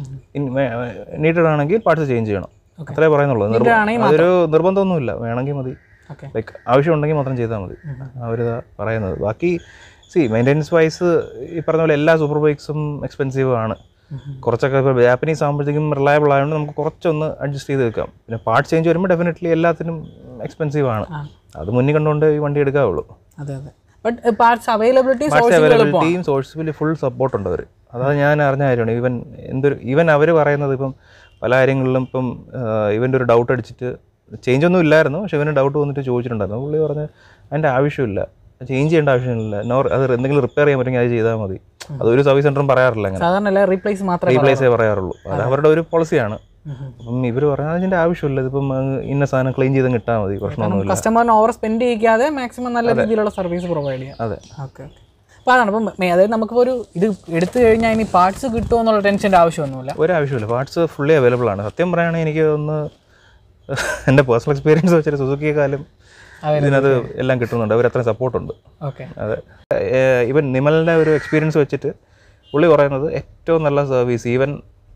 നീഡഡ് ആണെങ്കിൽ പാർട്സ് ചേഞ്ച് ചെയ്യണം അത്രേ പറയുന്നുള്ളൂ നിർബ- ആണെങ്കിൽ അതൊരു നിർബന്ധമൊന്നുമില്ല വേണമെങ്കിൽ മതി ഓക്കെ ലൈക്ക് ആവശ്യമുണ്ടെങ്കിൽ മാത്രം ചെയ്താൽ മതി അവരിതാ പറയുന്നത് ബാക്കി സി മെയിൻ്റെനൻസ് വൈസ് ഈ പറഞ്ഞ പോലെ എല്ലാ സൂപ്പർ ബൈക്സും എക്സ്പെൻസീവ് ആണ് കുറച്ചൊക്കെ ഇപ്പോൾ ജാപ്പനീസ് ആകുമ്പോഴത്തേക്കും റിലയബിൾ ആയതുകൊണ്ട് നമുക്ക് കുറച്ചൊന്ന് അഡ്ജസ്റ്റ് ചെയ്ത് വെക്കാം പിന്നെ പാർട്ട് ചേഞ്ച് വരുമ്പോൾ ഡെഫിനറ്റ്ലി എല്ലാത്തിനും എക്സ്പെൻസീവ് ആണ് ആ. അത് മുന്നിൽ കണ്ടുകൊണ്ട് ഈ വണ്ടി എടുക്കാവുള്ളൂ അതെ അതെ ബട്ട് പാർട്സ് അവൈലബിലിറ്റി പാർട്സ് അവൈലബിലിറ്റിയും സോഴ്സിബിലി ഫുൾ സപ്പോർട്ട് ഉണ്ട് അവർ അതാണ് ഞാൻ അറിഞ്ഞ കാര്യമാണ് ഇവൻ എന്തൊരു ഇവൻ അവർ പറയുന്നത് ഇപ്പം പല കാര്യങ്ങളിലും ഇപ്പം ഇവൻ്റെ ഒരു ഡൗട്ട് അടിച്ചിട്ട് ചേഞ്ച് ഒന്നും ഇല്ലായിരുന്നു പക്ഷെ ഇവന് ഡൗട്ട് വന്നിട്ട് ചോദിച്ചിട്ടുണ്ടായിരുന്നു പുള്ളി പറഞ്ഞ് അതിൻ്റെ ആവശ്യമില്ല ചേഞ്ച് ചെയ്യേണ്ട ആവശ്യമില്ല നോ അത് എന്തെങ്കിലും റിപ്പയർ ചെയ്യാൻ പറ്റുമെങ്കിൽ അത് ചെയ്താൽ മതി അതൊരു സർവീസ് സെൻ്ററും പറയാറില്ല അങ്ങനെ സാധാരണ എല്ലാം റീപ്ലേസ് മാത്രമേ റീപ്ലേസേ പറയാറുള്ളൂ അത് അവരുടെ ഒരു പോളിസിയാണ് അപ്പം ഇവർ പറഞ്ഞാൽ അതിൻ്റെ ആവശ്യമില്ല ഇതിപ്പം അങ്ങ് ഇന്ന സാധനം ക്ലീൻ ചെയ്ത് കിട്ടാൽ മതി പ്രശ്നമൊന്നുമില്ല കസ്റ്റമറിന് ഓവർ സ്പെൻഡ് ചെയ്യിക്കാതെ മാക്സിമം നല്ല രീതിയിലുള്ള സർവീസ് പ്രൊവൈഡ് ചെയ്യാം അതെ ഓക്കെ ഓക്കെ അപ്പോൾ അതാണ് അപ്പം മെ- അതായത് നമുക്കിപ്പോൾ ഒരു ഇത് എടുത്തു കഴിഞ്ഞാൽ ഇനി പാർട്സ് കിട്ടുമോ എന്നുള്ള ടെൻഷൻ്റെ ആവശ്യമൊന്നുമില്ല ഒരാവശ്യമില്ല പാർട്സ് ഫുള്ളി അവൈലബിൾ ആണ് സത്യം പറയുകയാണെങ്കിൽ എനിക്ക് ഒന്ന് എൻ്റെ പേഴ്സണൽ എക്സ്പീരിയൻസ് വെച്ചിട്ട് സുസുക്കിയെക്കാളും ഇതിനകത്ത് എല്ലാം കിട്ടുന്നുണ്ട് അവർ അത്രയും സപ്പോർട്ടുണ്ട് ഓക്കെ അതെ ഇവൻ നിമലിൻ്റെ ഒരു എക്സ്പീരിയൻസ് വെച്ചിട്ട് പുള്ളി പറയുന്നത് ഏറ്റവും നല്ല service even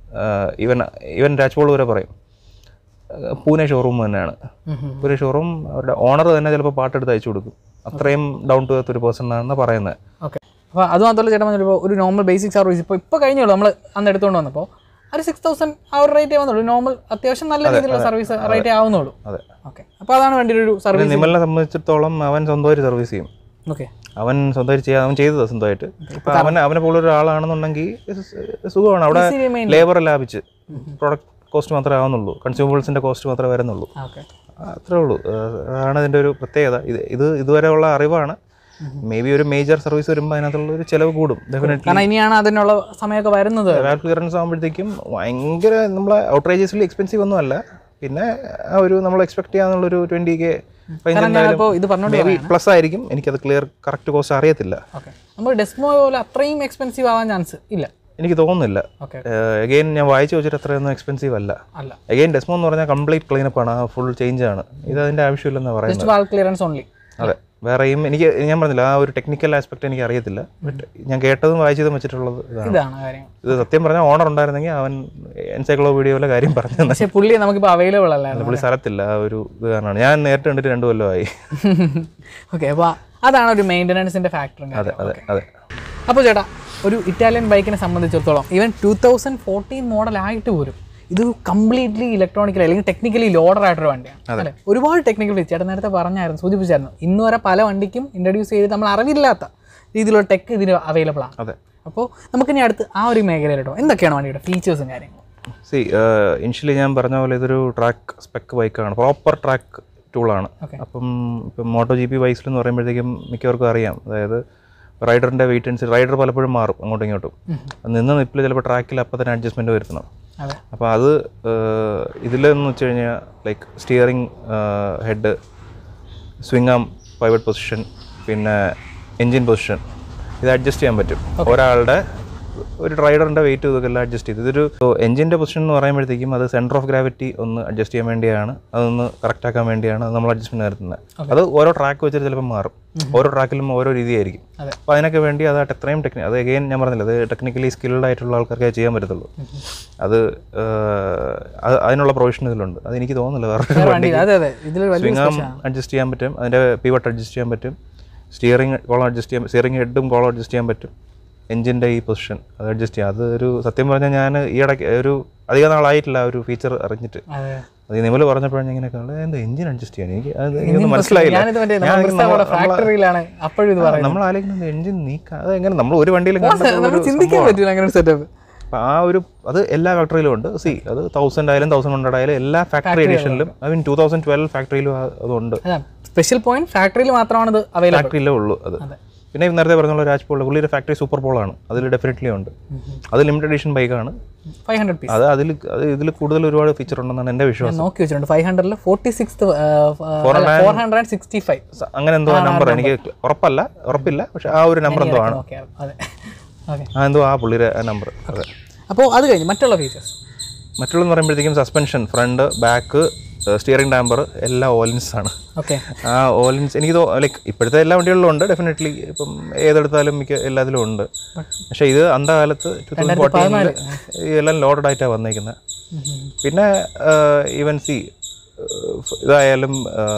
even even Rajpaul വരെ പറയും ഏഹ് പൂനെ ഷോറൂം തന്നെയാണ് പൂനെ ഷോറൂം അവരുടെ ഓണർ തന്നെ ചിലപ്പോൾ പാട്ടെടുത്ത് അയച്ചു കൊടുക്കും അത്രയും ഡൗൺ ടു എർത്ത് ഒരു പേഴ്സൺ ആണെന്ന് പറയുന്നത് ഓക്കെ അപ്പോൾ അത് മാത്രമല്ല ചേട്ടൻ പറഞ്ഞപ്പോൾ ഒരു നോർമൽ ബേസിക് സർവീസ് ഇപ്പോൾ ഇപ്പോൾ കഴിഞ്ഞുള്ളൂ നമ്മൾ അന്ന് എടുത്തുകൊണ്ട് വന്നപ്പോൾ ഒരു സിക്സ് തൗസൻഡ് ആ ഒരു റേറ്റ് ആവുന്നുള്ളൂ നോർമൽ അത്യാവശ്യം നല്ല രീതിയിലുള്ള സർവീസ് റേറ്റ് ആവുന്നുള്ളൂ അതെ ഓക്കെ അപ്പോൾ അതാണ് വണ്ടിയുടെ ഒരു സർവീസ് നിമലിനെ സംബന്ധിച്ചിടത്തോളം അവൻ സ്വന്തമായിട്ട് സർവീസ് ചെയ്യും ഓക്കെ അവൻ സ്വന്തമായിട്ട് ചെയ്യാൻ അവൻ ചെയ്തത് സ്വന്തമായിട്ട് അപ്പൊ അവൻ അവനെ പോലെ ഒരാളാണെന്നുണ്ടെങ്കിൽ സുഖമാണ് അവിടെ Easily maintain. ലേബർ ലാഭിച്ച് പ്രൊഡക്റ്റ് കോസ്റ്റ് മാത്രമേ ആവുന്നുള്ളൂ കൺസ്യൂമബിൾസിന്റെ കോസ്റ്റ് മാത്രമേ വരുന്നുള്ളൂ ഓക്കെ അത്രേ ഉള്ളൂ ഏഹ് അതാണ് ഇതിന്റെ ഒരു പ്രത്യേകത ഇത് ഇത് ഇതുവരെയുള്ള അറിവാണ് മേ ബി ഒരു മേജർ സർവീസ് വരുമ്പോൾ അതിനകത്തുള്ള ഒരു ചിലവ് കൂടും ഡെഫിനറ്റ്ലി കാരണം ഇനിയാണ് അതിനുള്ള സമയമൊക്കെ വരുന്നത് വാൽ ക്ലിയറൻസ് ആകുമ്പോഴത്തേക്കും ഭയങ്കര നമ്മളെ ഔട്ട്റേജസ്ലി എക്സ്പെൻസീവ് ഒന്നും അല്ല പിന്നെ ആ ഒരു നമ്മൾ എക്സ്പെക്ട് ചെയ്യാന്നുള്ളൊരു ട്വന്റി കെ കാരണം ഞാനിപ്പോൾ ഇത് പറഞ്ഞോണ്ട് മേ ബി പ്ലസ് ആയിരിക്കും എനിക്കത് ക്ലിയർ കറക്റ്റ് കോസ്റ്റ് അറിയത്തില്ല ഓക്കെ നമ്മൾ ഡെസ്മോ പോലെ അത്രയും എക്സ്പെൻസീവ് ആവാൻ ചാൻസ് ഇല്ല എനിക്ക് തോന്നുന്നില്ല ഓക്കെ അഗെയിൻ ഞാൻ വായിച്ചു വെച്ചിട്ട് അത്രയൊന്നും എക്സ്പെൻസീവ് അല്ല അല്ല അഗെയിൻ ഡെസ്മോ എന്ന് പറഞ്ഞാൽ കംപ്ലീറ്റ് ക്ലീനപ്പ് ആണ് ഫുൾ ചേഞ്ച് ആണ് ഇത് അതിന്റെ ആവശ്യമില്ലെന്ന് പറയുന്നത് ജസ്റ്റ് വാൾ ക്ലിയറൻസ് ഓൺലി അതെ വേറെയും എനിക്ക് ഞാൻ പറഞ്ഞില്ല ആ ഒരു ടെക്നിക്കൽ ആസ്പെക്ട് എനിക്ക് അറിയത്തില്ല ബട്ട് ഞാൻ കേട്ടതും വായിച്ചതും വെച്ചിട്ടുള്ളത് ഇതാണ് ഇതാണ് കാര്യം ഇത് സത്യം പറഞ്ഞാൽ ഓണർ ഉണ്ടായിരുന്നെങ്കിൽ അവൻ എൻസൈക്ലോപീഡിയയിലെ കാര്യം പറഞ്ഞു തന്നെ പക്ഷേ പുള്ളി നമുക്കിപ്പോൾ അവൈലബിൾ അല്ലായിരുന്നു പുള്ളി സ്ഥലത്തില്ല ആ ഒരു ഇത് കാരണമാണ് ഞാൻ നേരിട്ട് കണ്ടിട്ട് രണ്ടു കൊല്ലമായി ഓക്കെ അപ്പോൾ അതാണ് ഒരു മെയിൻ്റനൻസിൻ്റെ ഫാക്ടറും അതെ അതെ അതെ അപ്പോൾ ചേട്ടാ ഒരു ഇറ്റാലിയൻ ബൈക്കിനെ സംബന്ധിച്ചിടത്തോളം ഈവൻ ടൂ തൗസൻഡ് ഫോർട്ടീൻ മോഡലായിട്ട് പോലും ഇത് കംപ്ലീറ്റ്ലി ഇലക്ട്രോണിക്കലി അല്ലെങ്കിൽ ടെക്നിക്കലി ലോഡർ ആയിട്ടൊരു വണ്ടിയാണ് അല്ലേ ഒരുപാട് ടെക്നിക്കൽ ഫീച്ചർ ചേട്ടൻ നേരത്തെ പറഞ്ഞായിരുന്നു സൂചിപ്പിച്ചായിരുന്നു ഇന്ന് വരെ പല വണ്ടിക്കും ഇൻട്രൊഡ്യൂസ് ചെയ്ത് നമ്മൾ അറിവില്ലാത്ത രീതിയിലുള്ള ടെക് ഇതിന് അവൈലബിൾ ആണ് അതെ അപ്പോൾ നമുക്കിനി അടുത്ത് ആ ഒരു മേഖലയിലോട്ടോ എന്തൊക്കെയാണ് വണ്ടിയുടെ ഫീച്ചേഴ്സും കാര്യങ്ങളും സി ഇനിഷ്യലി ഞാൻ പറഞ്ഞ പോലെ ഇതൊരു ട്രാക്ക് സ്പെക്ക് ബൈക്കാണ് പ്രോപ്പർ ട്രാക്ക് ടൂളാണ് Okay. അപ്പം ഇപ്പം മോട്ടോ ജി പി ബൈക്സിൽ എന്ന് പറയുമ്പോഴത്തേക്കും മിക്കവർക്കും അറിയാം അതായത് റൈഡറിൻ്റെ വെയിറ്റ് അനുസരിച്ച് റൈഡർ പലപ്പോഴും മാറും അങ്ങോട്ടും ഇങ്ങോട്ടും അത് നിന്ന് നിപ്പിൽ ചിലപ്പോൾ ട്രാക്കിൽ അപ്പം തന്നെ അഡ്ജസ്റ്റ്മെൻറ്റ് വരുത്തണം അതെ അപ്പോൾ അത് ഇതിലെന്ന് വെച്ച് കഴിഞ്ഞാൽ like steering head swing arm pivot position പിന്നെ എൻജിൻ പൊസിഷൻ ഇത് അഡ്ജസ്റ്റ് ചെയ്യാൻ പറ്റും ഒരാളുടെ ഒരു റൈഡറിൻ്റെ വെയിറ്റ് ഇതൊക്കെ എല്ലാം അഡ്ജസ്റ്റ് ചെയ്ത് ഇതൊരു എഞ്ചിൻ്റെ പൊസിഷൻ എന്ന് പറയുമ്പോഴത്തേക്കും അത് സെൻറ്റർ ഓഫ് ഗ്രാവിറ്റി ഒന്ന് അഡ്ജസ്റ്റ് ചെയ്യാൻ വേണ്ടിയാണ് അതൊന്ന് കറക്റ്റ് ആക്കാൻ വേണ്ടിയാണ് അത് നമ്മൾ അഡ്ജസ്റ്റ്മെൻറ്റ് നടത്തുന്നത് അത് ഓരോ ട്രാക്ക് വെച്ചിട്ട് ചിലപ്പോൾ മാറും ഓരോ ട്രാക്കിലും ഓരോ രീതിയായിരിക്കും അതെ. അപ്പോൾ അതിനൊക്കെ വേണ്ടി അത് എത്രയും ടെക്നി അത് അഗെയിൻ ഞാൻ പറഞ്ഞില്ല അത് ടെക്നിക്കലി സ്കിൽഡ് ആയിട്ടുള്ള ആൾക്കാർക്കേ ചെയ്യാൻ പറ്റത്തുള്ളൂ അത് ഏഹ്, അത് അതിനുള്ള പ്രൊവിഷൻ ഇതിലുണ്ട് അത് എനിക്ക് തോന്നുന്നില്ല വേറെ വേറെ വണ്ടി അതെ അതെ ഇതിൽ വലിയ സ്വിംഗ് ആം അഡ്ജസ്റ്റ് ചെയ്യാൻ പറ്റും അതിൻ്റെ പിവട്ട് അഡ്ജസ്റ്റ് ചെയ്യാൻ പറ്റും സ്റ്റിയറിംഗ് കോളം അഡ്ജസ്റ്റ് ചെയ്യാൻ സ്റ്റിയറിംഗ് ഹെഡും കോളം അഡ്ജസ്റ്റ് ചെയ്യാൻ പറ്റും എഞ്ചിൻ്റെ ഈ പൊസിഷൻ അത് അഡ്ജസ്റ്റ് ചെയ്യാം അത് ഒരു സത്യം പറഞ്ഞാൽ ഞാൻ ഈ ഇടയ്ക്ക് ഒരു അധിക നാളായിട്ടില്ല ആ ഒരു ഫീച്ചർ അറിഞ്ഞിട്ട് അതെ അത് ഈ നിമൽ പറഞ്ഞപ്പോഴാണ് ഇങ്ങനെ കാണുന്നത് എന്താ എഞ്ചിൻ അഡ്ജസ്റ്റ് ചെയ്യാൻ എനിക്ക് അത് എനിക്കൊന്നും മനസ്സിലായില്ല ഞാനിത് മറ്റേ ഞാൻ നമ്മുടെ നമ്മളെ- ഫാക്ടറിയിലാണ് അപ്പോഴും ഇത് പറയുന്നത് നമ്മൾ ആലോചിക്കുന്നത് എഞ്ചിൻ നീക്കാം അത് എങ്ങനെ നമ്മൾ ഒരു വണ്ടിയിലും നമ്മൾ ചിന്തിക്കാൻ പറ്റില്ല അങ്ങനെ ഒരു സെറ്റപ്പ് അപ്പം ആ ഒരു അത് എല്ലാ ഫാക്ടറിയിലും ഉണ്ട് സി അത് തൗസൻഡ് ആയാലും തൗസൻഡ് ഹൺഡ്രഡ് ആയാലും എല്ലാ ഫാക്ടറി എഡിഷനിലും I mean two thousand twelve ഫാക്ടറിയിലും അതുണ്ട് അതാ സ്പെഷ്യൽ പോയിന്റ് ഫാക്ടറിയിൽ മാത്രമാണ് ഇത് അവൈലബിൾ ഫാക്ടറിയിലേ ഉള്ളൂ അത് പിന്നെ ഈ നേരത്തെ പറഞ്ഞ രാജ് പോൾ പുള്ളിയുടെ ഫാക്ടറി സൂപ്പർ പോളാണ് അതിൽ ഡെഫിനറ്റ്ലി ഉണ്ട് അത് ലിമിറ്റഡ് എഡിഷൻ ബൈക്കാണ് ഫൈവ് ഹൺഡ്രഡ് പീസ് അത് അതിൽ അത് ഇതിൽ കൂടുതൽ ഒരുപാട് ഫീച്ചർ ഉണ്ടെന്നാണ് എൻ്റെ വിശ്വാസം നോക്കി വെച്ചിട്ടുണ്ട് ഫൈവ് ഹൺഡ്രഡിൽ forty six four hundred sixty five സ- അങ്ങനെ എന്തോ നമ്പർ എനിക്ക് ഉറപ്പല്ല ഉറപ്പില്ല പക്ഷെ ആ ഒരു നമ്പർ എന്തോ ആണ് ഓക്കെ അതെ ഓക്കെ ആ എന്തോ ആ പുള്ളിയുടെ നമ്പർ അതെ അപ്പോൾ അത് കഴിഞ്ഞ് മറ്റുള്ള ഫീച്ചേഴ്സ് മറ്റുള്ളതെന്ന് പറയുമ്പോഴത്തേക്കും suspension front back steering damper എല്ലാം ഓലിൻസ് ആണ് ഓക്കെ ആ ഓലിൻസ് എനിക്ക് തോ ലൈക്ക് ഇപ്പോഴത്തെ എല്ലാ വണ്ടികളിലും ഉണ്ട് ഡെഫിനറ്റ്ലി ഇപ്പം ഏതെടുത്താലും മിക്ക എല്ലാത്തിലും ഉണ്ട് പക്ഷേ ഇത് അന്ത കാലത്ത് ടു തൗസൻഡ് ഫോർട്ടീനിൽ എല്ലാം ലോഡഡ് ആയിട്ടാണ് വന്നേക്കുന്നത് പിന്നെ ഈവൻ സി ഇതായാലും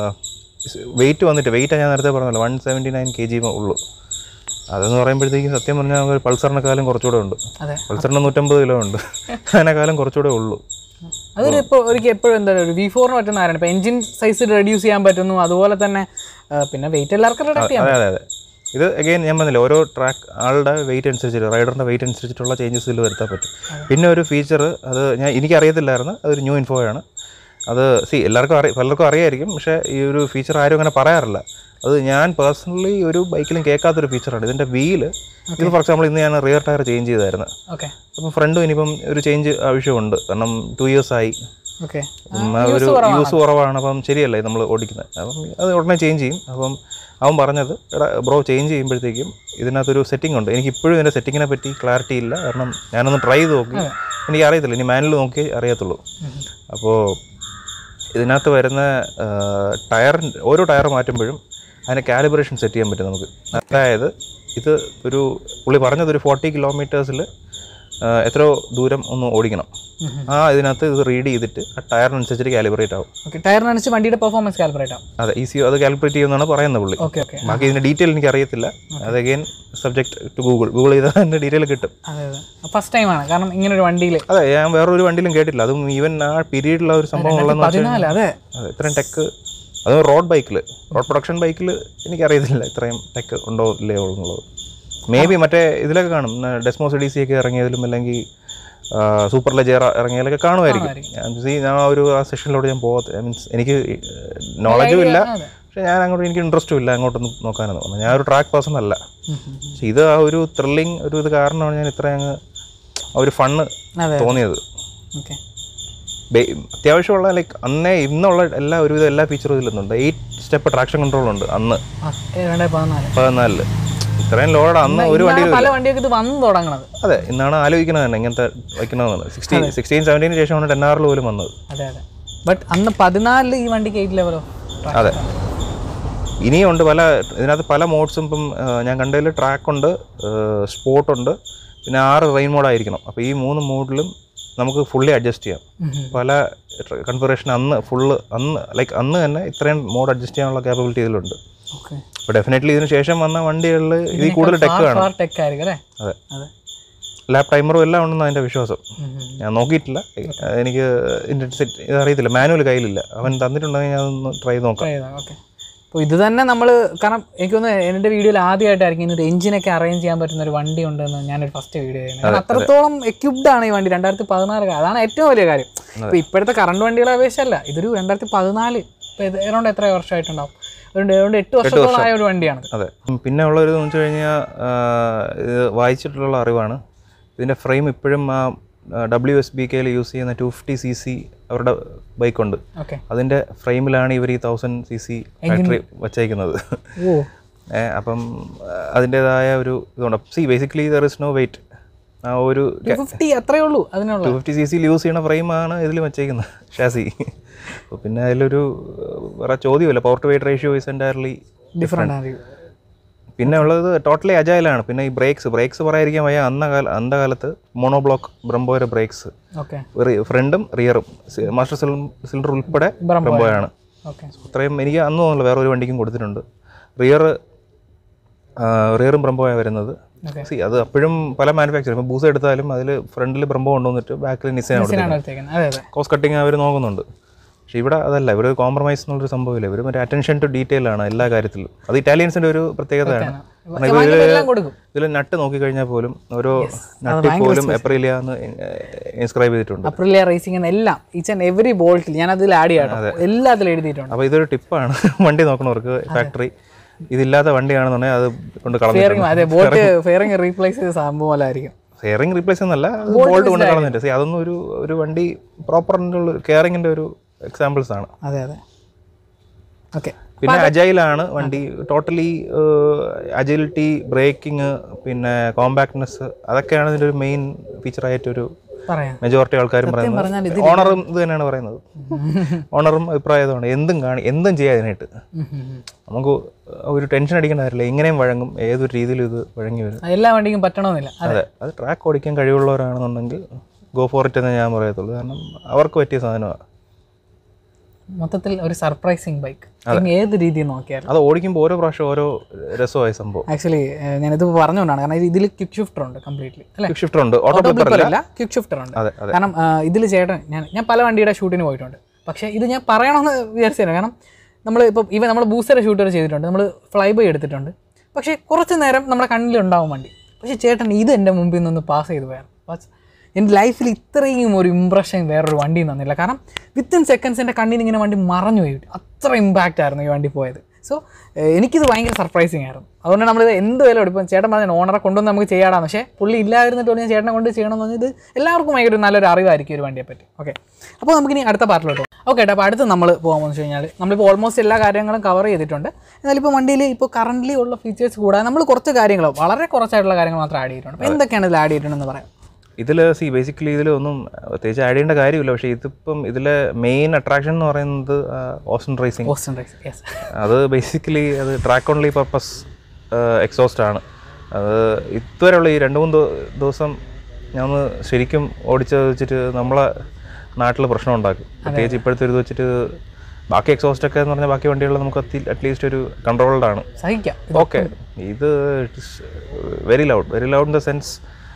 വെയിറ്റ് വന്നിട്ട് വെയിറ്റ് ഞാൻ നേരത്തെ പറഞ്ഞല്ലോ one seventy nine K G ഉള്ളൂ അതെന്ന് പറയുമ്പോഴത്തേക്കും സത്യം പറഞ്ഞാൽ നമുക്ക് പൾസറിനെക്കാളും കുറച്ചുകൂടെ ഉണ്ട് അതെ പൾസറിന് നൂറ്റമ്പത് കിലോ ഉണ്ട് അതിനേക്കാളും കുറച്ചുകൂടെ ഉള്ളൂ അതൊരു ഇപ്പോൾ ഒരിക്കൽ എപ്പോഴും എന്താ ഒരു വി ഫോറിന് പറ്റുന്ന ആരാണ് ഇപ്പോൾ എഞ്ചിൻ സൈസ് റെഡ്യൂസ് ചെയ്യാൻ പറ്റുന്നു അതുപോലെ തന്നെ ആ, പിന്നെ വെയിറ്റ് എല്ലാവർക്കും റിഡക്ട് ചെയ്യാം അതെ അതെ അതെ ഇത് അഗൈൻ ഞാൻ പറഞ്ഞില്ല ഓരോ ട്രാക്ക് ആളുടെ വെയിറ്റ് അനുസരിച്ചിട്ട് റൈഡറിൻ്റെ വെയിറ്റ് അനുസരിച്ചിട്ടുള്ള ചേഞ്ചസ് ഇതിൽ വരുത്താൻ പറ്റും പിന്നെ ഒരു ഫീച്ചർ അത് ഞാൻ എനിക്കറിയത്തില്ലായിരുന്നു അതൊരു ന്യൂ ഇൻഫോയാണ് അത് സി എല്ലാവർക്കും അറിയാം പലർക്കും അറിയായിരിക്കും പക്ഷേ ഈ ഒരു ഫീച്ചർ ആരും അങ്ങനെ പറയാറില്ല അത് ഞാൻ പേഴ്സണലി ഒരു ബൈക്കിലും കേൾക്കാത്തൊരു ഫീച്ചറാണ് ഇതിൻ്റെ വീല് ഇത് ഫോർ എക്സാമ്പിൾ ഇന്ന് ഞാൻ റിയർ ടയർ ചേഞ്ച് ചെയ്തായിരുന്നു ഓക്കെ അപ്പം ഫ്രണ്ടും ഇനിയിപ്പം ഒരു ചേഞ്ച് ആവശ്യമുണ്ട് കാരണം ടു ഇയേഴ്സ് ആയി ഓക്കെ അപ്പം ആ ഒരു യൂസ് കുറവാണ് അപ്പം ശരിയല്ലേ നമ്മൾ ഓടിക്കുന്നത് അപ്പം അത് ഉടനെ ചേഞ്ച് ചെയ്യും അപ്പം അവൻ പറഞ്ഞത് എടാ ബ്രോ ചേഞ്ച് ചെയ്യുമ്പോഴത്തേക്കും ഇതിനകത്തൊരു സെറ്റിംഗ് ഉണ്ട് എനിക്ക് ഇപ്പോഴും ഇതിൻ്റെ സെറ്റിങ്ങിനെ പറ്റി ക്ലാരിറ്റി ഇല്ല കാരണം ഞാനൊന്ന് ട്രൈ ചെയ്ത് നോക്കി എനിക്ക് അറിയത്തില്ല ഇനി മാനുവൽ നോക്കി അറിയത്തുള്ളൂ അപ്പോൾ ഇതിനകത്ത് വരുന്ന ടയർ ഓരോ ടയർ മാറ്റുമ്പോഴും അതിന് കാലിബ്രേഷൻ സെറ്റ് ചെയ്യാൻ പറ്റും നമുക്ക് അതായത് ഇത് ഒരു പുള്ളി പറഞ്ഞത് ഒരു ഫോർട്ടി കിലോമീറ്റേഴ്സിൽ എത്രയോ ദൂരം ഒന്ന് ഓടിക്കണം ആ ഇതിനകത്ത് ഇത് റീഡ് ചെയ്തിട്ട് ആ ടയറിനനുസരിച്ചിട്ട് കാലിബ്രേറ്റ് ആവും ഓക്കെ ടയറിനനുസരിച്ച് വണ്ടിയുടെ പെർഫോമൻസ് കാൽക്കുലേറ്റ് ആവും അതെ ഈസി അത് കാൽക്കുലേറ്റ് ചെയ്യുമെന്നാണ് പറയുന്നത് പുള്ളി ഓക്കെ ഓക്കെ ബാക്കി ഇതിൻ്റെ ഡീറ്റെയിൽ എനിക്ക് അറിയത്തില്ല അത് again subject to Google Google ചെയ്താൽ അതിൻ്റെ ഡീറ്റെയിൽ കിട്ടും അതെ അതെ ഫസ്റ്റ് ടൈമാണ് കാരണം ഇങ്ങനെ ഒരു വണ്ടിയിൽ അതെ ഞാൻ വേറൊരു വണ്ടിയിലും കേട്ടില്ല അതും ഈവൻ ആ പീരീഡിലുള്ള ഒരു സംഭവം ഉള്ളതെന്ന് വെച്ചാൽ പതിനാല് അതെ അതെ ഇത്രയും ടെക്ക് അത് റോഡ് ബൈക്കിൽ റോഡ് പ്രൊഡക്ഷൻ ബൈക്കിൽ എനിക്കറിയത്തില്ല ഇത്രയും ടെക്ക് ഉണ്ടോ ഇല്ലയോ എന്നുള്ളത് മേ ബി മറ്റേ ഇതിലൊക്കെ കാണും ഡെസ്മോസ് ഡി സി ഒക്കെ ഇറങ്ങിയതിലും അല്ലെങ്കിൽ സൂപ്പർ ലജേറ ഇറങ്ങിയതിലൊക്കെ കാണുമായിരിക്കും ഞാൻ see, ഞാൻ ആ ഒരു ആ സെഷനിലോട് ഞാൻ പോകാത്ത മീൻസ് എനിക്ക് നോളജും ഇല്ല അതെ. പക്ഷെ ഞാൻ അങ്ങോട്ട് എനിക്ക് ഇൻട്രസ്റ്റും ഇല്ല അങ്ങോട്ടൊന്നും നോക്കാനൊന്നും തോന്നുന്നു ഞാൻ ഒരു ട്രാക്ക് പേഴ്സൺ അല്ല പക്ഷെ ഇത് ആ ഒരു ത്രില്ലിങ് ഒരു ഇത് കാരണമാണ് ഞാൻ ഇത്ര അങ്ങ് ആ ഒരു ഫണ്ണ് അതെ തോന്നിയത് ഓക്കെ ബേ- അത്യാവശ്യമുള്ള ലൈക്ക് അന്നേ ഇന്നുള്ള എല്ലാ ഒരുവിധം എല്ലാ ഫീച്ചറും ഇതിലുണ്ട് എയ്റ്റ് സ്റ്റെപ്പ് ട്രാക്ഷൻ കൺട്രോൾ ഉണ്ട് അന്ന് രണ്ടായിരത്തി പതിനാല് പതിനാലില് ഇത്രയും ലോഡ് അന്ന് ഒരു വണ്ടി ഇന്നാണ് പല വണ്ടിയൊക്കെ ഇത് വന്നു തുടങ്ങണത് അതെ ഇന്നാണ് ആലോചിക്കുന്നത് തന്നെ ഇങ്ങനത്തെ വയ്ക്കണമെന്നുള്ളത് സിക്സ്റ്റീൻ സിക്സ്റ്റീൻ സെവൻറ്റീന് ശേഷമാണ് ടെൻ ആറിൽ പോലും വന്നത് അതെ അതെ ബട്ട് അന്ന് പതിനാലില് ഈ വണ്ടിക്ക് എയ്റ്റ് ലെവലോ അതെ ഇനിയുണ്ട് പല ഇതിനകത്ത് പല മോഡ്സും ഇപ്പം ആ, ഞാൻ കണ്ടതിൽ ട്രാക്കുണ്ട് സ്പോട്ടുണ്ട് പിന്നെ ആറ് റെയിൻ മോഡായിരിക്കണം അപ്പോൾ ഈ മൂന്ന് മോഡിലും നമുക്ക് ഫുള്ളി അഡ്ജസ്റ്റ് ചെയ്യാം പല കൺഫിഗറേഷൻ അന്ന് ഫുള്ള് അന്ന് ലൈക്ക് അന്ന് തന്നെ ഇത്രയും മോഡ് അഡ്ജസ്റ്റ് ചെയ്യാനുള്ള ക്യാപ്പബിലിറ്റി ഇതിലുണ്ട് ഓക്കെ അപ്പോൾ ഡെഫിനറ്റ്ലി ഇതിന് ശേഷം വന്ന വണ്ടികളിൽ ഇതിൽ കൂടുതൽ ടെക്ക് കാണും ഫാർ ടെക് ആയിരിക്കും അല്ലേ അതെ അതെ ലാപ്പ് ടൈമറും എല്ലാം ഉണ്ടെന്ന് അതിൻ്റെ വിശ്വാസം ഉം, ഉം. ഇതിന്റെ ഞാൻ നോക്കിയിട്ടില്ല എനിക്ക് ഇതിൻ്റെ സെറ്റ് ഇത് അറിയത്തില്ല മാനുവൽ കയ്യിലില്ല അവൻ തന്നിട്ടുണ്ടെങ്കിൽ ഞാൻ ഒന്ന് ട്രൈ നോക്കാം ഓക്കെ അപ്പോൾ ഇത് തന്നെ നമ്മൾ കാരണം എനിക്കൊന്ന് എൻ്റെ വീഡിയോയിൽ ആദ്യമായിട്ടായിരിക്കും ഇങ്ങനെ ഒരു എഞ്ചിനൊക്കെ അറേഞ്ച് ചെയ്യാൻ പറ്റുന്ന ഒരു വണ്ടി ഉണ്ടെന്ന് ഞാനൊരു ഫസ്റ്റ് വീഡിയോ ചെയ്യുന്നത് കാരണം അത്രത്തോളം എക്യുപ്ഡ് ആണ് ഈ വണ്ടി രണ്ടായിരത്തി പതിനാല് അതാണ് ഏറ്റവും വലിയ കാര്യം ഇപ്പോൾ ഇപ്പോഴത്തെ കറണ്ട് വണ്ടികളെ അപേക്ഷയല്ല ഇതൊരു രണ്ടായിരത്തി പതിനാല് ഇപ്പോൾ ഇത് അറൗണ്ട് എത്ര വർഷമായിട്ടുണ്ടാവും അതുകൊണ്ട് അതുകൊണ്ട് എട്ട് വർഷത്തോളം ആയ ഒരു വണ്ടിയാണ് അതെ ഉം, പിന്നെ ഉള്ള ഒരു വെച്ച് കഴിഞ്ഞാൽ ഇത് വായിച്ചിട്ടുള്ള അറിവാണ് ഇതിൻ്റെ ഫ്രെയിം ഇപ്പോഴും ആ ഡബ്ല്യു എസ് ബി കെയിൽ യൂസ് ചെയ്യുന്ന ടു ഫിഫ്റ്റി സി സി അവരുടെ ബൈക്കുണ്ട് ഓക്കെ അതിൻ്റെ ഫ്രെയിമിലാണ് ഇവർ ഈ തൗസൻഡ് സി സി ഫാക്ടറി വച്ചേക്കുന്നത് ഓ ഏ, അപ്പം അതിൻ്റെതായ ഒരു ഇതുണ്ട് see basically there is no weight ആ ഒരു ടു ഫിഫ്റ്റി അത്രേ ഉള്ളൂ അതിനുള്ള ടു ഫിഫ്റ്റി സി സിയിൽ യൂസ് ചെയ്യുന്ന ഫ്രെയിമാണ് ഇതിൽ വെച്ചേക്കുന്നത് ഷാസി അപ്പോൾ പിന്നെ അതിലൊരു ഏഹ്, വേറെ ചോദ്യമില്ല power to weight ratio is entirely different ആയിരിക്കും പിന്നെ ഉള്ളത് ടോട്ടലി അജൈലാണ് പിന്നെ ഈ ബ്രേക്സ് ബ്രേക്സ് പറയാതിരിക്കാൻ വയ്യ അന്ന കാല അന്ത കാലത്ത് മോണോബ്ലോക്ക് ബ്രംബോയുടെ ബ്രേക്സ് ഓക്കെ ഫ്രണ്ടും റിയറും മാസ്റ്റർ സിലിണ്ടർ ഉൾപ്പെടെ ബ്രംബോയാണ് ഓക്കെ അത്രയും എനിക്ക് അന്ന് തോന്നുന്നില്ല വേറെ ഒരു വണ്ടിക്കും കൊടുത്തിട്ടുണ്ട് റിയർ റിയറും ബ്രംബോയാണ് വരുന്നത് Okay. സി അത് അപ്പോഴും പല മാനുഫാക്ചർ ഇപ്പോൾ ബൂസ് എടുത്താലും അതിൽ ഫ്രണ്ടിൽ ബ്രംബോ കൊണ്ടുവന്നിട്ട് ബാക്കിൽ നിസയാണ് കൊടുത്തിരിക്കുന്നത് ആണ് എടുത്തേക്കുന്നത് അതെ അതെ കോസ്റ്റ് കട്ടിങ് അവർ നോക്കുന്നുണ്ട് പക്ഷേ ഇവിടെ അതല്ല ഇവർ കോംപ്രമൈസ് എന്നുള്ളൊരു സംഭവമില്ല ഇവർ മറ്റേ അറ്റൻഷൻ ടു ഡീറ്റെയിൽ ആണ് എല്ലാ കാര്യത്തിലും അത് ഇറ്റാലിയൻസിൻ്റെ ഒരു പ്രത്യേകതയാണ് കാരണം വാങ്ങിയപ്പോൾ ഇതിൽ എല്ലാം കൊടുക്കും ഇതിൽ നട്ട് നോക്കിക്കഴിഞ്ഞാൽ പോലും ഓരോ നട്ടിൽ പോലും എപ്രിലിയ എന്ന് ഇൻസ്ക്രൈബ് ചെയ്തിട്ടുണ്ട് അപ്രിലിയ റേസിംഗ് എന്ന എല്ലാം ഈച്ച് ആൻഡ് എവറി ബോൾട്ടിൽ ഞാൻ അതിൽ ആഡ് ചെയ്യാം എല്ലാത്തിലും എഴുതിയിട്ടുണ്ട് അപ്പോൾ ഇതൊരു ടിപ്പാണ് വണ്ടി നോക്കണവർക്ക് ഫാക്ടറി ഇതില്ലാത്ത വണ്ടിയാണെന്നുണ്ടെങ്കിൽ അത് കൊണ്ട് കളഞ്ഞിട്ടുണ്ട് ഫെയറിംഗ് അതെ ബോട്ട് ഫെയറിംഗ് റീപ്ലേസ് ചെയ്ത സംഭവം പോലെ ആയിരിക്കും ഫെയറിംഗ് റീപ്ലേസ് എന്നല്ല ബോൾട്ട് കൊണ്ട് കളഞ്ഞിട്ട് സി അതൊന്നും ഒരു ഒരു വണ്ടി പ്രോപ്പർ കെയറിങ്ങിൻ്റെ ഒരു എക്സാമ്പിൾസ് ആണ് അതെ അതെ ഓക്കെ പിന്നെ അജൈലാണ് വണ്ടി ടോട്ടലി അജൈലിറ്റി ബ്രേക്കിംഗ് പിന്നെ കോമ്പാക്ട്നെസ് അതൊക്കെയാണ് ഇതിൻ്റെ ഒരു മെയിൻ ഫീച്ചറായിട്ടൊരു പറയാം മെജോറിറ്റി ആൾക്കാരും പറഞ്ഞാൽ പറയുന്നത് ഓണറും ഇത് തന്നെയാണ് പറയുന്നത് ഓണറും അഭിപ്രായമാണ് എന്തും കാണി എന്തും ചെയ്യാം അതിനായിട്ട് നമുക്ക് ഒരു ടെൻഷൻ അടിക്കേണ്ട കാര്യമില്ല ഇങ്ങനെയും വഴങ്ങും ഏതൊരു രീതിയിലും ഇത് വഴങ്ങി വരും എല്ലാ വണ്ടിക്കും പറ്റണമെന്നില്ല അതെ അതെ അത് ട്രാക്ക് ഓടിക്കാൻ കഴിവുള്ളവരാണെന്നുണ്ടെങ്കിൽ ഗോ ഫോർ ഇറ്റ് എന്ന് ഞാൻ പറയത്തുള്ളൂ കാരണം അവർക്ക് പറ്റിയ സാധനമാണ് മൊത്തത്തിൽ ഒരു സർപ്രൈസിങ് ബൈക്ക് ഏത് രീതിയിൽ നോക്കിയാലും അത് ഓടിക്കുമ്പോൾ ഓരോ പ്രാവശ്യം ഓരോ രസമായി സംഭവം ആക്ച്വലി ഞാനിത് പറഞ്ഞുകൊണ്ടാണ് കാരണം ഇതിൽ ക്വിക്ക് ഷിഫ്റ്റർ ഉണ്ട് കംപ്ലീറ്റ്ലി അല്ലേ ക്വിക്ക് ഷിഫ്റ്റർ ഉണ്ട് ഓട്ടോ ഓട്ടോ ബ്ലിപ്പർ അല്ല ക്വിക്ക് ഷിഫ്റ്റർ ഉണ്ട് അതെ അതെ കാരണം ഇതിൽ ചേട്ടൻ ഞാൻ ഞാൻ പല വണ്ടിയുടെ ഷൂട്ടിന് പോയിട്ടുണ്ട് പക്ഷേ ഇത് ഞാൻ പറയണമെന്ന് വിചാരിച്ചില്ല കാരണം നമ്മൾ ഇപ്പോൾ ഇവ നമ്മൾ ബൂസ്റ്ററെ ഷൂട്ടർ ചെയ്തിട്ടുണ്ട് നമ്മൾ ഫ്ലൈ ബൈ എടുത്തിട്ടുണ്ട് പക്ഷേ കുറച്ച് നേരം നമ്മുടെ കണ്ണിലുണ്ടാവും വണ്ടി പക്ഷേ ചേട്ടൻ ഇത് എൻ്റെ മുമ്പിൽ നിന്ന് പാസ് ചെയ്ത് പോയാൽ എൻ്റെ ലൈഫിൽ ഇത്രയും ഒരു ഇമ്പ്രഷൻ വേറൊരു വണ്ടി തന്നില്ല കാരണം വിത്തിൻ സെക്കൻഡ്സ് എൻ്റെ കണ്ണിൽ ഇങ്ങനെ വണ്ടി മറഞ്ഞു പോയി അത്ര ഇമ്പാക്റ്റ് ആയിരുന്നു ഈ വണ്ടി പോയത് സോ എനിക്കിത് ഭയങ്കര സർപ്രൈസിങ് ആയിരുന്നു അതുകൊണ്ട് നമ്മൾ എന്ത് വില എടുക്കും ചേട്ടൻ പറഞ്ഞ ഓണറെ കൊണ്ടുവന്ന് നമുക്ക് ചെയ്യാടാന്ന് പക്ഷേ പുള്ളി ഇല്ലായിരുന്നിട്ട് പോലും ഞാൻ ചേട്ടനെ കൊണ്ട് ചെയ്യണമെന്ന് പറഞ്ഞത് എല്ലാവർക്കും ഭയങ്കര ഒരു നല്ലൊരു അറിവായിരിക്കും ഒരു വണ്ടിയെ പറ്റി ഓക്കെ അപ്പോൾ നമുക്കിനി അടുത്ത പാർട്ടിലോട്ട് ഓക്കെ ഏട്ടാ അപ്പോൾ അടുത്ത് നമ്മൾ പോകാമെന്ന് വെച്ച് കഴിഞ്ഞാൽ നമ്മളിപ്പോൾ ഓൾമോസ്റ്റ് എല്ലാ കാര്യങ്ങളും കവർ ചെയ്തിട്ടുണ്ട് എന്നാലും ഇപ്പോൾ വണ്ടിയിൽ ഇപ്പോൾ കറൻ്റ്ലി ഉള്ള ഫീച്ചേഴ്സ് കൂടാതെ നമ്മൾ കുറച്ച് കാര്യങ്ങൾ വളരെ കുറച്ചായിട്ടുള്ള കാര്യങ്ങൾ മാത്രം ആഡ് ചെയ്തിട്ടുണ്ട് അപ്പോൾ എന്തൊക്കെയാണ് ഇതിൽ ആഡ് ചെയ്തിട്ടുണ്ടെന്ന് പറയാം ഇതിൽ സി ബേസിക്കലി ഇതിൽ ഒന്നും പ്രത്യേകിച്ച് ആഡ് ചെയ്യേണ്ട കാര്യമില്ല പക്ഷേ ഇതിപ്പം ഇതിലെ മെയിൻ അട്രാക്ഷൻ എന്ന് പറയുന്നത് ഓസ്റ്റൻ റേസിംഗ് ഓസ്റ്റൻ റൈസ് യെസ് അത് ബേസിക്കലി അത് ട്രാക്ക് ഓൺലി പർപ്പസ് എക്സോസ്റ്റ് ആണ് അത് ഇതുവരെയുള്ള ഈ രണ്ട് മൂന്ന് ദി- ദിവസം ഞാൻ ഒന്ന് ശരിക്കും ഓടിച്ച് വെച്ചിട്ട് നമ്മളെ നാട്ടിൽ പ്രശ്നം ഉണ്ടാക്കും പ്രത്യേകിച്ച് ഇപ്പോഴത്തെ ഒരു ഇത് വെച്ചിട്ട് ബാക്കി എക്സോസ്റ്റ് ഒക്കെ എന്ന് പറഞ്ഞാൽ ബാക്കി വണ്ടികൾ നമുക്ക് അറ്റ്ലീസ്റ്റ് ഒരു കൺട്രോൾഡ് ആണ് സഹിക്കാം ഓക്കെ ഇത് very loud very loud in the sense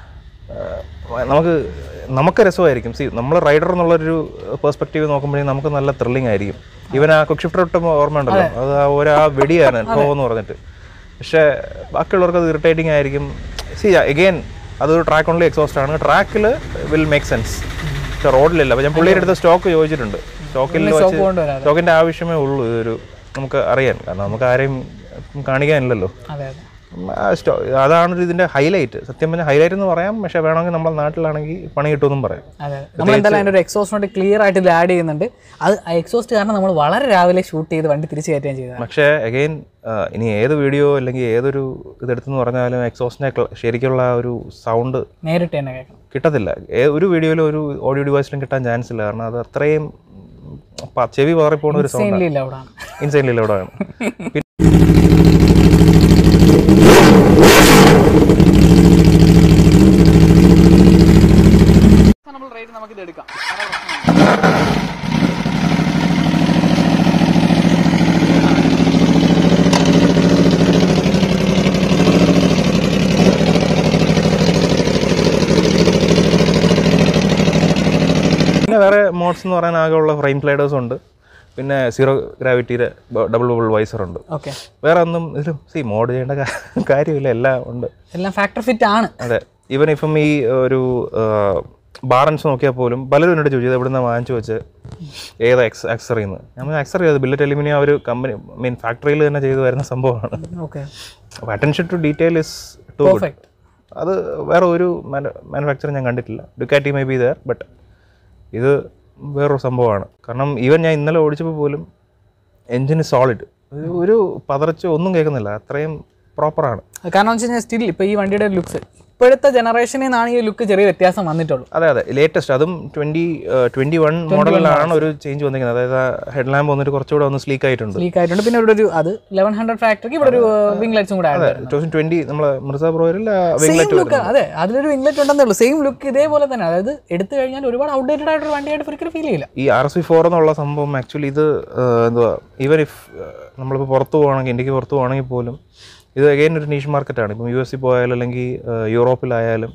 നമുക്ക് നമുക്ക് രസമായിരിക്കും സി നമ്മൾ റൈഡർ എന്നുള്ളൊരു പെർസ്പെക്റ്റീവ് നോക്കുമ്പോഴേ നമുക്ക് നല്ല ത്രില്ലിംഗ് ആയിരിക്കും ഈവൻ ആ കുക്ക് ഷിഫ്റ്റർ ഇട്ട ഓർമ്മ ഉണ്ടല്ലോ അത് ആ ഒരു ആ വെടിയാണ് അനുഭവം എന്ന് പറഞ്ഞിട്ട് പക്ഷേ ബാക്കിയുള്ളവർക്ക് അത് ഇറിറ്റേറ്റിംഗ് ആയിരിക്കും സി എഗെയിൻ അതൊരു ട്രാക്ക് ഓൺലി എക്സോസ്റ്റ് ആണ് ട്രാക്കിൽ വിൽ മേക്ക് സെൻസ് പക്ഷെ റോഡിലില്ല അപ്പോൾ ഞാൻ പുള്ളിയുടെ അടുത്ത് സ്റ്റോക്ക് ചോദിച്ചിട്ടുണ്ട് സ്റ്റോക്കിൽ വെച്ച് കൊണ്ടുവരാം സ്റ്റോക്കിൻ്റെ ആവശ്യമേ ഉള്ളൂ ഇതൊരു നമുക്ക് അറിയാൻ കാരണം നമുക്ക് ആരെയും കാണിക്കാനില്ലല്ലോ അതെ അതെ ഉം, ആ സ്റ്റോ അതാണ് ഇതിന്റെ ഹൈലൈറ്റ് സത്യം പറഞ്ഞാൽ ഹൈലൈറ്റ് എന്ന് പറയാം പക്ഷെ വേണമെങ്കിൽ നമ്മുടെ നാട്ടിലാണെങ്കിൽ പണി കിട്ടുമെന്നും പറയാം അതെ നമ്മൾ എന്തായാലും അതിൻ്റെ ഒരു എക്സോസ്റ്റ് നോട്ട് ക്ലിയർ ആയിട്ട് ഇത് ആഡ് ചെയ്യുന്നുണ്ട് അത് ആ എക്സോസ്റ്റ് കാരണം നമ്മൾ വളരെ രാവിലെ ഷൂട്ട് ചെയ്ത് വണ്ടി തിരിച്ചു കയറ്റുകയും ചെയ്തതാണ് പക്ഷേ അഗെയിൻ ഇനി ഏത് വീഡിയോ അല്ലെങ്കിൽ ഏതൊരു ഇതെടുത്തെന്ന് പറഞ്ഞാലും എക്സോസ്റ്റിനെ ശരിക്കുള്ള ആ ഒരു സൗണ്ട് നേരിട്ട് തന്നെ കേൾക്കണം കിട്ടത്തില്ല ഏ- ഒരു വീഡിയോയിലും ഒരു ഓഡിയോ ഡിവൈസിലും കിട്ടാൻ ചാൻസ് ഇല്ല കാരണം അത് അത്രയും പ- ചെവി പാറിപ്പോണ ഒരു സൗണ്ട് സെയിൻലി ലൗഡാണ് ഇൻസൈൻലി ലൗഡാണ് നമ്മൾ റേറ്റ് നമുക്കിത് എടുക്കാം പിന്നെ വേറെ മോഡ്സ് എന്ന് പറയാൻ ആകെയുള്ള ഫ്രെയിം സ്ലൈഡേഴ്സ് ഉണ്ട് പിന്നെ സീറോ ഗ്രാവിറ്റിയുടെ ഡബിൾ ബബിൾ വൈസർ ഉണ്ട് ഓക്കെ വേറെ ഒന്നും ഇതിലും സി മോഡ് ചെയ്യേണ്ട കാ- കാര്യമില്ല എല്ലാം ഉണ്ട് എല്ലാം ഫാക്ടർ ഫിറ്റ് ആണ് അതെ ഈവൻ ഇപ്പം ഈ ഒരു ബാറൻസ് നോക്കിയാൽ പോലും പലരും എന്നോട് ചോദിച്ചത് എവിടെ നിന്ന് വാങ്ങിച്ചു വെച്ച് ഏത് എക്സ് അക്സറിന്ന് നമ്മൾ അക്സറി അത് ബില്ലറ്റ് അലുമിനിയം അവർ കമ്പനി മീൻ ഫാക്ടറിയിൽ തന്നെ ചെയ്തു വരുന്ന സംഭവമാണ് ഓക്കെ അപ്പോൾ attention to detail is too good perfect അത് വേറെ ഒരു മാനുഫാക്ചർ ഞാൻ കണ്ടിട്ടില്ല Ducati maybe there but ഇത് വേറൊരു സംഭവമാണ് കാരണം ഈവൻ ഞാൻ ഇന്നലെ ഓടിച്ചപ്പോൾ പോലും എൻജിൻ സോളിഡ് ഒരു പതറച്ചോ ഒന്നും കേൾക്കുന്നില്ല അത്രയും പ്രോപ്പറാണ് കാരണം വെച്ച് കഴിഞ്ഞാൽ സ്റ്റിൽ ഇപ്പോൾ ഈ വണ്ടിയുടെ ലുക്സ് ഇപ്പോഴത്തെ ജനറേഷനിൽ നിന്നാണ് ഈ ലുക്ക് ചെറിയ വ്യത്യാസം വന്നിട്ടുള്ളൂ അതെ അതെ ലേറ്റസ്റ്റ് അതും ട്വന്റി ട്വന്റി വൺ മോഡലിലാണ് ഒരു ചേഞ്ച് വന്നിരിക്കുന്നത് അതായത് ഹെഡ് ലാമ്പ് വന്നിട്ട് കുറച്ചുകൂടെ ഒന്ന് സ്ലീക്ക് ആയിട്ടുണ്ട് ലീക്ക് ആയിട്ടുണ്ട് പിന്നെ ഇവിടെ ഒരു അത് ലെവൻ ഹൺഡ്രഡ് ഫാക്ടറിക്ക് ഇവിടെ ഒരു വിംഗ് ലൈറ്റ്സും കൂടെ ആഡ് ടൂ തൗസൻഡ് ട്വന്റി നമ്മളെ മിർസ പ്രോയിൽ സെയിം വിംഗ്ലെറ്റ് ലുക്ക് അതെ അതിലൊരു വിംഗ്ലെറ്റ് ഉണ്ടെന്നേ ഉള്ളൂ സെയിം ലുക്ക് ഇതേപോലെ തന്നെ അതായത് എടുത്തു കഴിഞ്ഞാൽ ഒരുപാട് ഔട്ട്ഡേറ്റഡ് ആയിട്ടൊരു വണ്ടിയായിട്ട് ഒരിക്കലും ഫീൽ ചെയ്യില്ല ഈ ആർ എസ് വി ഫോർ എന്നുള്ള സംഭവം ആക്ച്വലി ഇത് ആ, എന്തുവാ ഈവൻ ഇഫ് നമ്മളിപ്പോൾ പുറത്ത് പോകണമെങ്കിൽ ഇന്ത്യക്ക് പുറത്ത് പോകണമെങ്കിൽ പോലും ഇത് അഗെയിൻ ഒരു നീഷ് മാർക്കറ്റാണ് ഇപ്പം യു എസ് പോയാലും അല്ലെങ്കിൽ ആ, യൂറോപ്പിലായാലും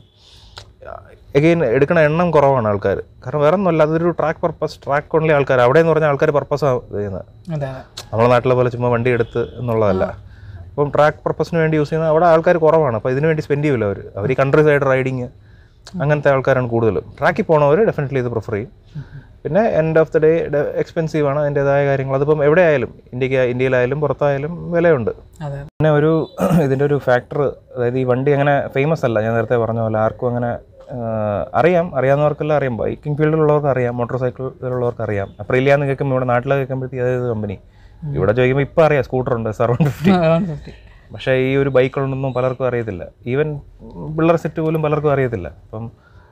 അഗെയിൻ എടുക്കുന്ന എണ്ണം കുറവാണ് ആൾക്കാർ കാരണം വേറെ ഒന്നുമല്ല അതൊരു ട്രാക്ക് പർപ്പസ് ട്രാക്ക് ഓൺലി ആൾക്കാർ അവിടെ എന്ന് പറഞ്ഞാൽ ആൾക്കാർ പർപ്പസാണ് ചെയ്യുന്നത് അതെ അതെ നമ്മളെ നാട്ടിലെ പോലെ ചുമ്മാ വണ്ടി എടുത്ത് എന്നുള്ളതല്ല അപ്പം ട്രാക്ക് പർപ്പസിന് വേണ്ടി യൂസ് ചെയ്യുന്ന അവിടെ ആൾക്കാർ കുറവാണ് അപ്പോൾ ഇതിന് വേണ്ടി സ്പെൻഡ് ചെയ്യില്ല അവർ അവർ ഈ കൺട്രി സൈഡ് റൈഡിങ് അങ്ങനത്തെ ആൾക്കാരാണ് കൂടുതലും ട്രാക്കിൽ പോണവർ ഡെഫിനറ്റ്ലി ഇത് പ്രിഫർ ചെയ്യും പിന്നെ end of the day expensive ആണ് അതിൻ്റെതായ കാര്യങ്ങൾ അതിപ്പം എവിടെ ആയാലും ഇന്ത്യക്ക് ഇന്ത്യയിലായാലും പുറത്തായാലും വിലയുണ്ട് അതെ പിന്നെ ഒരു ഇതിൻ്റെ ഒരു ഫാക്ടർ അതായത് ഈ വണ്ടി അങ്ങനെ ഫേമസ് അല്ല ഞാൻ നേരത്തെ പറഞ്ഞ പോലെ ആർക്കും അങ്ങനെ ആ, അറിയാം അറിയാവുന്നവർക്കെല്ലാം അറിയാം ബൈക്കിംഗ് ഫീൽഡിലുള്ളവർക്ക് അറിയാം മോട്ടോർ സൈക്കിളിലുള്ളവർക്ക് അറിയാം അപ്രീലിയ എന്ന് കേൾക്കുമ്പോൾ ഇവിടെ നാട്ടിലെ കേൾക്കുമ്പോഴത്തേക്ക് അതായത് കമ്പനി ഇവിടെ ചോദിക്കുമ്പോൾ ഇപ്പോൾ അറിയാം സ്കൂട്ടർ ഉണ്ട് സെവൻ ഫിഫ്റ്റി വൺ ഫിഫ്റ്റി പക്ഷേ ഈ ഒരു ബൈക്കുകളൊന്നും പലർക്കും അറിയത്തില്ല ഈവൻ പിള്ളേർ സെറ്റ് പോലും പലർക്കും അറിയത്തില്ല അപ്പം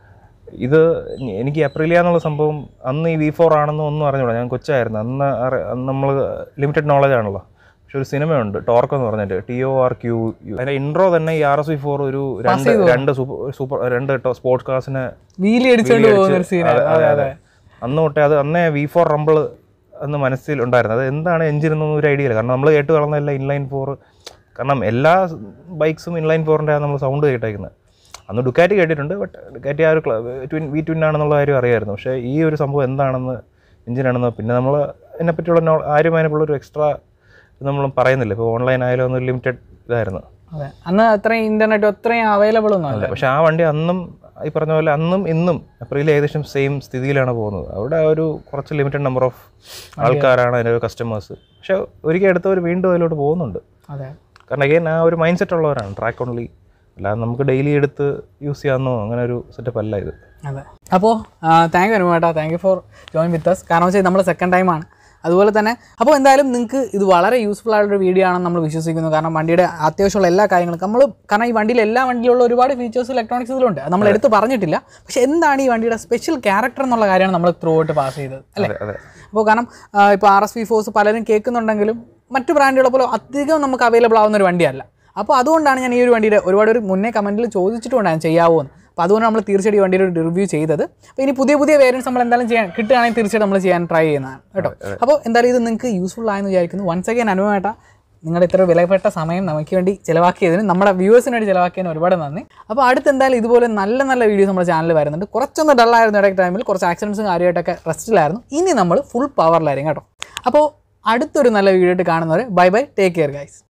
ഇത് എനിക്ക് അപ്രീലിയ എന്നുള്ള സംഭവം അന്ന് ഈ വി ഫോർ ആണെന്ന് ഒന്നും അറിഞ്ഞൂടാ ഞാൻ കൊച്ചായിരുന്നു അന്ന് അറി- അന്ന് നമ്മൾ ലിമിറ്റഡ് നോളജ് ആണല്ലോ പക്ഷെ ഒരു സിനിമയുണ്ട് ടോർക്ക് എന്ന് പറഞ്ഞിട്ട് ടി ഒ ആർ ക്യൂ അതിന്റെ ഇൻട്രോ തന്നെ ഈ ആർ എസ് വി ഫോർ ഒരു രണ്ട് രണ്ട് സൂപ്പർ സൂപ്പർ രണ്ട് സ്പോർട്സ് കാസിനെ വീലി അടിച്ചുകൊണ്ട് പോകുന്ന ഒരു സീൻ അതെ, അതെ, അതെ. അന്ന് തൊട്ടേ അത് അന്നേ വി ഫോർ റംബിൾ എന്ന് മനസ്സിൽ ഉണ്ടായിരുന്നു അത് എന്താണ് എഞ്ചിൻ എന്നൊന്നും ഒരു ഐഡിയ ഇല്ല കാരണം നമ്മൾ കേട്ട് വളർന്ന എല്ലാം ഇൻലൈൻ ഫോർ കാരണം എല്ലാ ബൈക്സും ഇൻലൈൻ ഫോറിൻ്റെ നമ്മൾ സൗണ്ട് കേട്ടേക്കുന്നത് അന്ന് ഡുക്കാറ്റി കേട്ടിട്ടുണ്ട് ബട്ട് ഡുക്കാറ്റി ആ ഒരു ട്വിൻ വി ട്വിൻ ആണെന്നുള്ള കാര്യം അറിയായിരുന്നു പക്ഷേ ഈ ഒരു സംഭവം എന്താണെന്ന് എഞ്ചിനാണെന്ന് പിന്നെ നമ്മൾ ഇതിനെപ്പറ്റിയുള്ള നോ- ആരും അതിനെപ്പുള്ള ഒരു എക്സ്ട്രാ നമ്മൾ പറയുന്നില്ല ഇപ്പോൾ ഓൺലൈൻ ആയാലും ഒന്ന് ലിമിറ്റഡ് ഇതായിരുന്നു അതെ അന്ന് അത്രയും ഇന്റർനെറ്റ് അത്രയും അവൈലബിൾ ഒന്നും അല്ല പക്ഷെ ആ വണ്ടി അന്നും ഈ പറഞ്ഞ പോലെ അന്നും ഇന്നും ഏപ്രിൽ ഏകദേശം സെയിം സ്ഥിതിയിലാണ് പോകുന്നത് അവിടെ ഒരു കുറച്ച് ലിമിറ്റഡ് നമ്പർ ഓഫ് ആൾക്കാരാണ് അതിൻ്റെ ഒരു കസ്റ്റമേഴ്സ് പക്ഷെ ഒരിക്കൽ എടുത്തവർ വീണ്ടും അതിലോട്ട് പോകുന്നുണ്ട് അതെ കാരണം അഗൈൻ ആ ഒരു മൈൻഡ് സെറ്റ് ഉള്ളവരാണ് ട്രാക്ക് ഓൺലി അല്ലാതെ നമുക്ക് ഡെയിലി എടുത്ത് യൂസ് ചെയ്യാമെന്നോ അങ്ങനെ ഒരു സെറ്റപ്പ് അല്ല ഇത് അതെ അപ്പോൾ താങ്ക് യു അനുമേട്ടാ thank you for join with us കാരണം വെച്ചാൽ നമ്മൾ സെക്കൻഡ് ടൈമാണ് അതുപോലെ തന്നെ അപ്പോൾ എന്തായാലും നിങ്ങൾക്ക് ഇത് വളരെ യൂസ്ഫുൾ ആയിട്ടൊരു വീഡിയോ ആണെന്ന് നമ്മൾ വിശ്വസിക്കുന്നു കാരണം വണ്ടിയുടെ അത്യാവശ്യമുള്ള എല്ലാ കാര്യങ്ങളും നമ്മൾ കാരണം ഈ വണ്ടിയിൽ എല്ലാ വണ്ടിയിലുള്ള ഒരുപാട് ഫീച്ചേഴ്സ് ഇലക്ട്രോണിക്സ് ഇതിലുണ്ട് അത് നമ്മൾ എടുത്ത് പറഞ്ഞിട്ടില്ല പക്ഷേ എന്താണ് ഈ വണ്ടിയുടെ സ്പെഷ്യൽ ക്യാരക്ടർ എന്നുള്ള കാര്യമാണ് നമ്മൾ ത്രൂ ഔട്ട് പാസ് ചെയ്തത് അല്ലേ അതെ അതെ അപ്പോൾ കാരണം ഇപ്പോൾ ആർ എസ് വി ഫോഴ്സ് പലരും കേൾക്കുന്നുണ്ടെങ്കിലും മറ്റു ബ്രാൻഡുകളെ പോലെ അധികം നമുക്ക് അവൈലബിൾ ആവുന്ന ഒരു വണ്ടിയല്ല അപ്പോൾ അതുകൊണ്ടാണ് ഞാൻ ഈ ഒരു വണ്ടിയുടെ ഒരുപാട് ഒരു മുന്നേ കമൻറ്റിൽ ചോദിച്ചിട്ടുണ്ടായിരുന്നു ചെയ്യാവോ എന്ന് അപ്പോൾ അതുകൊണ്ട് നമ്മൾ തീർച്ചയായിട്ടും ഈ വണ്ടിയുടെ ഒരു റിവ്യൂ ചെയ്തത് അപ്പോൾ ഇനി പുതിയ പുതിയ വേരിയൻസ് നമ്മൾ എന്തായാലും ചെയ്യാൻ കിട്ടുകയാണെങ്കിൽ തീർച്ചയായിട്ടും നമ്മൾ ചെയ്യാൻ ട്രൈ ചെയ്യുന്നതാണ് കേട്ടോ അപ്പോൾ എന്തായാലും ഇത് നിങ്ങൾക്ക് യൂസ്ഫുൾ ആയെന്ന് വിചാരിക്കുന്നു വൺസ് അഗൈൻ അനുഭവമായിട്ടാ നിങ്ങളുടെ ഇത്ര വിലപ്പെട്ട സമയം നമുക്ക് വേണ്ടി ചിലവാക്കിയതിന് നമ്മുടെ വ്യൂവേഴ്സിന് വേണ്ടി ചിലവാക്കിയതിന് ഒരുപാട് നന്ദി അപ്പോൾ അടുത്ത് എന്തായാലും ഇതുപോലെ നല്ല നല്ല വീഡിയോസ് നമ്മുടെ ചാനലിൽ വരുന്നുണ്ട് കുറച്ചൊന്ന് ഡള്ളായിരുന്നു ഇടയ്ക്ക് ടൈമിൽ കുറച്ച് ആക്സിഡൻസും കാര്യമായിട്ടൊക്കെ റെസ്റ്റിലായിരുന്നു ഇനി നമ്മൾ ഫുൾ പവറിലായിരിക്കും കേട്ടോ അപ്പോൾ അടുത്തൊരു നല്ല വീഡിയോ ആയിട്ട് കാണുന്നവരെ bye bye take care guys